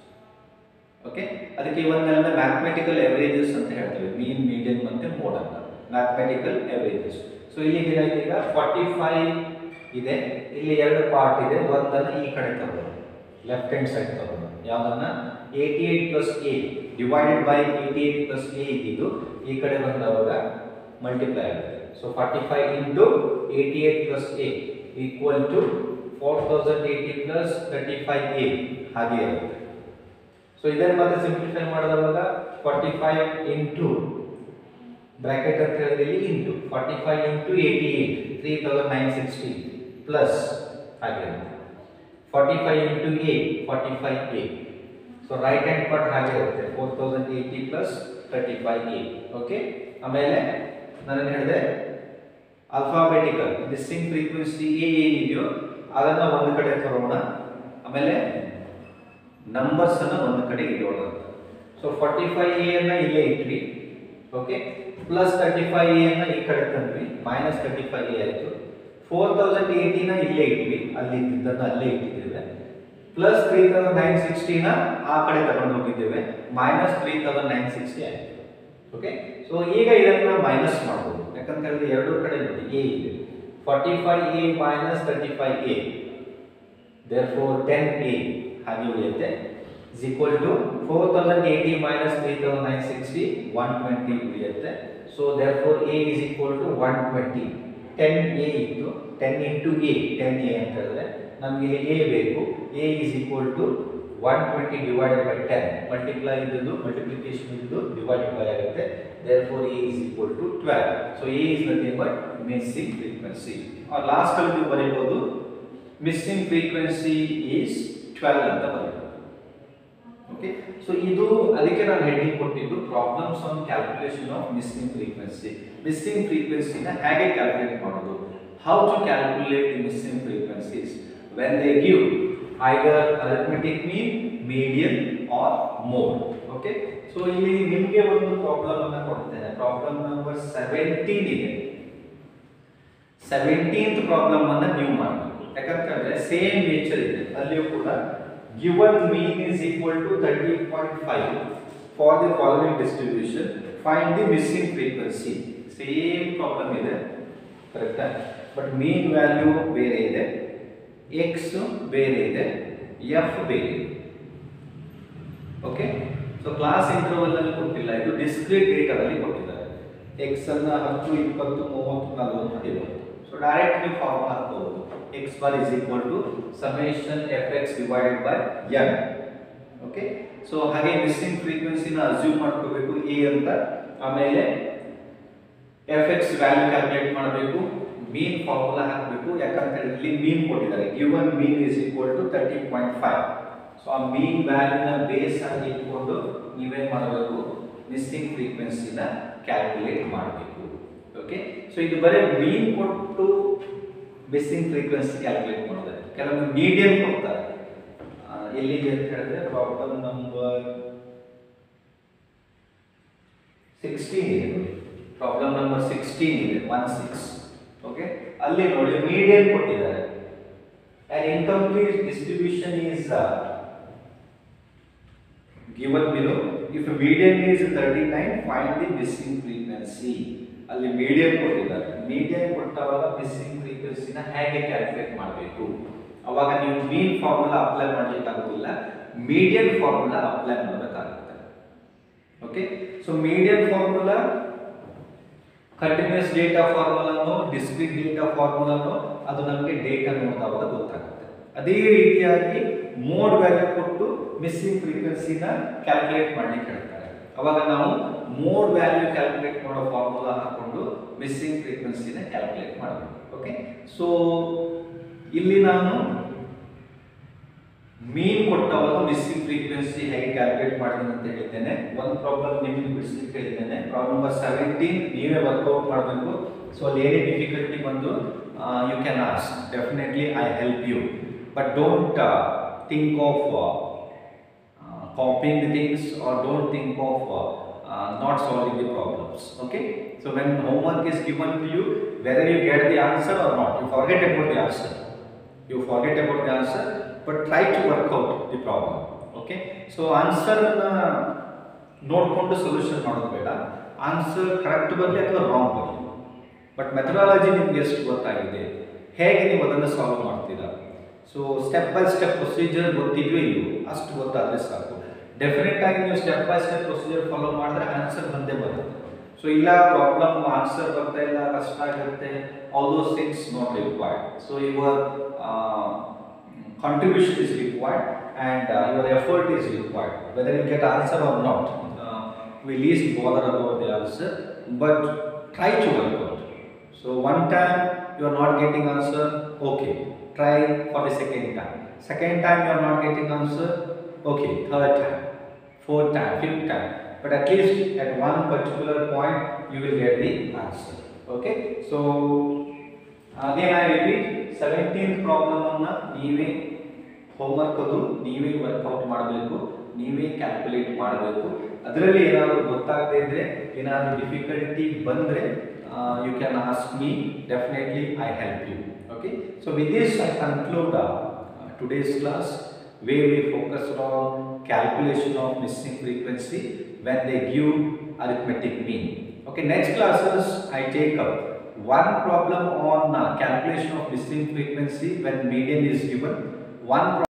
ಓಕೆ ಅದಕ್ಕೆ ಇವನ್ನೆಲ್ಲ ಮ್ಯಾಥಮೆಟಿಕಲ್ ಎವರೇಜಸ್ ಅಂತ ಹೇಳ್ತೇವೆ ಮೀನ್ ಮೀಡಿಯನ್ ಮತ್ತೆ ಮೋಡ್ ಅಂತ ಮ್ಯಾಥಮೆಟಿಕಲ್ ಎವರೇಜಸ್ ಸೊ ಇಲ್ಲಿ ಏನಾಯ್ತು ಈಗ ಫಾರ್ಟಿ ಫೈವ್ ಇದೆ ಇಲ್ಲಿ ಎರಡು ಪಾರ್ಟ್ ಇದೆ ಒಂದನ್ನು ಈ ಕಡೆ ತಗೋದು ಲೆಫ್ಟ್ ಹ್ಯಾಂಡ್ ಸೈಡ್ ತಗೋದು ಯಾವುದನ್ನ eighty eight plus a divided by eighty eight plus a ಇದ್ದಿದ್ದು ಈ ಕಡೆ ಬಂದವಾಗ ಮಲ್ಟಿಪ್ಲೈ ಆಗುತ್ತೆ so forty five into eighty eight plus a equal to four thousand eighty plus thirty five a ಹಾಗೆ ಇರುತ್ತೆ so ಇದನ್ನು ಮತ್ತೆ ಸಿಂಪ್ಲಿಫೈ ಮಾಡಿದವಾಗ ಫಾರ್ಟಿ ಫೈವ್ ಇಂಟು ಬ್ರಾಕೆಟ್ ಅಂತ ಹೇಳಿದ್ರೆ ಇಲ್ಲಿ into forty five into eighty eight three thousand nine sixty plus ಹಾಗೆ forty five into a forty five a so right hand part ಹಾಗೆ ಇರುತ್ತೆ four thousand eighty plus thirty five a okay ಆಮೇಲೆ ನಾನು ಹೇಳಿದೆ alphabetical missing frequency A ಏನಿದೆಯೋ ಅದನ್ನು ಒಂದು ಕಡೆ ತರೋಣ ಆಮೇಲೆ ನಂಬರ್ಸ್ ಅನ್ನ ಒಂದು ಕಡೆ ಇಡೋಣ ಸೊ ಫಾರ್ಟಿ ಫೈವ್ ಎ ಅನ್ನ ಇಲ್ಲೇ ಇಟ್ವಿ okay plus thirty five a ಅನ್ನ ಈ ಕಡೆ ತಂದ್ವಿ ಮೈನಸ್ ತರ್ಟಿ ಫೈವ್ ಎ ಆಯಿತು ಫೋರ್ ತೌಸಂಡ್ ಏಯ್ಟಿನ ಇಲ್ಲೇ ಇಟ್ವಿ ಅಲ್ಲಿ ಇದ್ದಿದ್ದನ್ನು ಅಲ್ಲೇ ಇಟ್ಟಿದ್ದೇವೆ ಪ್ಲಸ್ ತ್ರೀ ತೌಸಂಡ್ ನೈನ್ ಸಿಕ್ಸ್ಟಿನ ಆ ಕಡೆ ತಗೊಂಡು ಹೋಗಿದ್ದೇವೆ minus three thousand nine sixty ಆಯಿತು ಓಕೆ ಸೊ ಈಗ ಇದನ್ನ ಮೈನಸ್ ಮಾಡ್ಬೋದು ಯಾಕಂತ ಹೇಳಿದ್ರೆ ಎರಡೂ ಕಡೆ ನೋಡಿ ಎ ಇದೆ forty five a minus thirty five a therefore ten a ಹಾಗೆ ಉಳಿಯುತ್ತೆ is equal to four thousand eighty minus three thousand nine sixty one twenty ಉಳಿಯುತ್ತೆ so therefore a is equal to one twenty ten a ಇತ್ತು ten into a ten a ಅಂತ ಹೇಳಿದ್ರೆ ನಮಗೆ ಇಲ್ಲಿ a ಬೇಕು a is equal to one twenty divided by ten multiply ಇದ್ದದ್ದು multiplication ಇದ್ದು divided by ಆಗುತ್ತೆ there therefore a is equal to twelve so a is nothing but missing frequency last ಅಲ್ಲಿ ನೀವು ಬರೀಬಹುದು ಮಿಸ್ಸಿಂಗ್ ಫ್ರೀಕ್ವೆನ್ಸಿ ಈಸ್ ಟ್ವೆಲ್ ಅಂತ ಬರೀಬಹುದು okay so ಇದು ಅದಕ್ಕೆ ನಾನು ಹೆಡ್ಡಿಂಗ್ ಕೊಟ್ಟಿದ್ದು problems on calculation of missing frequency missing ಫ್ರೀಕ್ವೆನ್ಸಿನ ಹೇಗೆ ಕ್ಯಾಲ್ಕುಲೇಟ್ ಮಾಡೋದು how to calculate the missing frequencies when they give either arithmetic mean median or mode okay so ಇಲ್ಲಿ ನಿಮಗೆ ಒಂದು ಪ್ರಾಬ್ಲಮ್ ಅನ್ನ ಕೊಡ್ತೇನೆ ಪ್ರಾಬ್ಲಮ್ ನಂಬರ್ ಸೆವೆಂಟೀನ್ ಇದೆ ಸೆವೆಂಟೀನ್ತ್ ಪ್ರಾಬ್ಲಮ್ ಅನ್ನ ನೀವು ಮಾಡಬೇಕು ಯಾಕಂತಂದ್ರೆ ಸೇಮ್ ನೇಚರ್ ಇದೆ ಅಲ್ಲಿಯೂ ಕೂಡ given mean is equal to 30.5 for the following distribution find the missing frequency same problem ಇದೆ ಕರೆಕ್ಟಾ ಬಟ್ ಮೀನ್ ವ್ಯಾಲ್ಯೂ ಬೇರೆ ಇದೆ ಎಕ್ಸ್ ಬೇರೆ ಇದೆ ಎಫ್ ಬೇರೆ ಇದೆ ಓಕೆ ಸೊ ಕ್ಲಾಸ್ ಇಂಟರ್ವಲ್ ಅಲ್ಲಿ ಕೊಟ್ಟಿಲ್ಲ ಇದು ಡಿಸ್ಕ್ರೀಟ್ ಡೇಟಾ ಅಲ್ಲಿ ಕೊಟ್ಟಿದ್ದಾರೆ ಎಕ್ಸ್ ಅನ್ನ ಹತ್ತು ಇಪ್ಪತ್ತು ಮೂವತ್ತು ನಲವತ್ತು ಐವತ್ತು ಸೊ ಡೈರೆಕ್ಟ್ ನೀವು ಫಾರ್ಮುಲಾ ಹಾಕೋಬಹುದು x bar is equal to summation f x divided by n okay so ಹಾಗೆ ಮಿಸ್ಸಿಂಗ್ ಫ್ರೀಕ್ವೆನ್ಸಿನ ಅಸ್ಯೂಮ್ ಮಾಡ್ಕೋಬೇಕು ಎ ಅಂತ ಆಮೇಲೆ ಎಫ್ ಎಕ್ಸ್ ವ್ಯಾಲ್ಯೂ ಕ್ಯಾಲ್ಕುಲೇಟ್ ಮಾಡಬೇಕು ಮೀನ್ ಫಾರ್ಮುಲಾ ಹಾಕಬೇಕು ಯಾಕಂತ ಹೇಳಿ ಇಲ್ಲಿ ಮೀನ್ ಕೊಟ್ಟಿದ್ದಾರೆ given mean is equal to thirty point five so ಆ ಮೀನ್ ವ್ಯಾಲ್ಯೂನ ಬೇಸ್ ಆಗಿ ಇಟ್ಕೊಂಡು ನೀವೇನ್ ಮಾಡಬೇಕು ಮಿಸ್ಸಿಂಗ್ ಫ್ರೀಕ್ವೆನ್ಸಿನ ಕ್ಯಾಲ್ಕುಲೇಟ್ ಮಾಡಬೇಕು ಓಕೆ ಸೊ ಇದು ಬರೀ ಮೀನ್ ಕೊಟ್ಟು ಮಿಸ್ಸಿಂಗ್ ಫ್ರೀಕ್ವೆನ್ಸಿ ಕ್ಯಾಲ್ಕುಲೇಟ್ ಮಾಡೋದು ಕೆಲವೊಂದು ಮೀಡಿಯಂ ಕೊಡ್ತಾರೆ ಆ, ಎಲ್ಲಿಗೆ ಅಂತ ಹೇಳಿದ್ರೆ ಪ್ರಾಬ್ಲಮ್ ನಂಬರ್ ಸಿಕ್ಸ್ಟೀನ್ ಇದೆ ನೋಡಿ ಪ್ರಾಬ್ಲಮ್ ನಂಬರ್ ಸಿಕ್ಸ್ಟೀನ್ ಇದೆ ಒನ್ ಸಿಕ್ಸ್ ಓಕೆ ಅಲ್ಲಿ ನೋಡಿ ಮೀಡಿಯಂ ಕೊಟ್ಟಿದ್ದಾರೆ an incomplete distribution is uh, given below if median is 39 find the missing frequency ಅಲ್ಲಿ ಮೀಡಿಯನ್ ಕೊಟ್ಟಿದ್ದಾರೆ ಮೀಡಿಯನ್ ಕೊಟ್ಟಾಗ ಮಿಸ್ಸಿಂಗ್ ಫ್ರೀಕ್ವೆನ್ಸಿನ ಹೇಗೆ ಕ್ಯಾಲ್ಕುಲೇಟ್ ಮಾಡಬೇಕು ಅವಾಗ ನೀವು ಮೀನ್ ಫಾರ್ಮುಲಾ ಅಪ್ಲೈ ಮಾಡ್ಲಿಕ್ಕೆ ಆಗೋದಿಲ್ಲ ಮೀಡಿಯನ್ ಫಾರ್ಮುಲಾ ಅಪ್ಲೈ ಮಾಡಬೇಕಾಗುತ್ತೆ okay so median formula continuous data ಫಾರ್ಮುಲಾನು ಡಿಸ್ಕ್ರೀಟ್ ಡೇಟಾ ಫಾರ್ಮುಲಾನು ಅದು ನಮಗೆ ಡೇಟಾ ನೋಡಿದಾಗ ಗೊತ್ತಾಗುತ್ತೆ ಅದೇ ರೀತಿಯಾಗಿ ಮೋಡ್ ವ್ಯಾಲ್ಯೂ ಕೊಟ್ಟು ಮಿಸ್ಸಿಂಗ್ ಫ್ರೀಕ್ವೆನ್ಸಿನ ಕ್ಯಾಲ್ಕುಲೇಟ್ ಮಾಡ್ಲಿಕ್ಕೆ ಹೇಳ್ತಾರೆ ಅವಾಗ ನಾವು ಮೋಡ್ ವ್ಯಾಲ್ಯೂ ಕ್ಯಾಲ್ಕುಲೇಟ್ ಮಾಡೋ ಫಾರ್ಮುಲಾ ಹಾಕೊಂಡು ಮಿಸ್ಸಿಂಗ್ ಫ್ರೀಕ್ವೆನ್ಸಿನ ಕ್ಯಾಲ್ಕುಲೇಟ್ ಮಾಡಬೇಕು ಓಕೆ ಸೊ ಇಲ್ಲಿ ನಾನು ಮೀನ್ ಕೊಟ್ಟವಾಗ ಮಿಸ್ಸಿಂಗ್ ಫ್ರೀಕ್ವೆನ್ಸಿ ಹೇಗೆ ಕ್ಯಾಲ್ಕುಲೇಟ್ ಮಾಡಿದ್ದೀನಿ ಅಂತ ಹೇಳಿದ್ದೇನೆ ಒಂದು ಪ್ರಾಬ್ಲಮ್ ನಿಮಗೆ ಬಿಡಿಸ್ಲಿಕ್ಕೆ ಹೇಳಿದ್ದೇನೆ ಪ್ರಾಬ್ಲಮ್ ನಂಬರ್ ಸೆವೆಂಟೀನ್ ನೀವೇ ವರ್ಕೌಟ್ ಮಾಡಬೇಕು ಸೊ ಅಲ್ಲಿ ಏನೇ ಡಿಫಿಕಲ್ಟಿ ಬಂದು you can ask definitely I help you but don't think of copying the things or don't think of uh, uh, not solving the problems okay so when homework is given to you whether you get the answer or not you forget about the answer you forget about the answer but try to work out the problem okay so answer ನೋಡಿಕೊಂಡು solution ಮಾಡೋದು ಬೇಡ answer correct ಬರಲಿ ಅಥವಾ wrong ಬರಲಿ but methodology ನಿಮ್ಗೆ ಎಷ್ಟು ಗೊತ್ತಾಗಿದೆ ಹೇಗೆ ನೀವು ಅದನ್ನು ಸಾಲ್ವ್ ಮಾಡ್ತೀರಾ so step by step procedure ಗೊತ್ತಿದ್ವೇ ಇಲ್ಲವೋ ಅಷ್ಟು ಗೊತ್ತಾದರೆ ಸಾಕು ಡೆಫಿನೆಟ್ ಆಗಿ ನೀವು step by step procedure follow ಮಾಡಿದ್ರೆ ಆನ್ಸರ್ ಬಂದೇ ಬರುತ್ತೆ ಸೊ ಇಲ್ಲ ಪ್ರಾಬ್ಲಮ್ ಆನ್ಸರ್ ಬರ್ತಾ ಇಲ್ಲ ಕಷ್ಟ ಆಗುತ್ತೆ all those things not required so your contribution is required and uh, your effort is required whether you get answer or not uh, we least bother about the answer but try to work out so one time you are not getting answer okay try for the second time second time you are not getting answer okay third time fourth time fifth time but at least at one particular point you will get the answer okay so again I repeat seventeen problem ಅನ್ನ ನೀವೇ homework ಅದು ನೀವೇ work out ಮಾಡಬೇಕು ನೀವೇ calculate ಮಾಡಬೇಕು ಅದರಲ್ಲಿ ಏನಾದರೂ ಗೊತ್ತಾಗದೇ ಇದ್ರೆ ಏನಾದರೂ ಡಿಫಿಕಲ್ಟಿ ಬಂದರೆ you can ask me definitely I help you okay so with this I conclude today's class where we focused on calculation of missing frequency when they give arithmetic mean. Okay, next classes I take up one problem on uh, calculation of missing frequency when median is given, one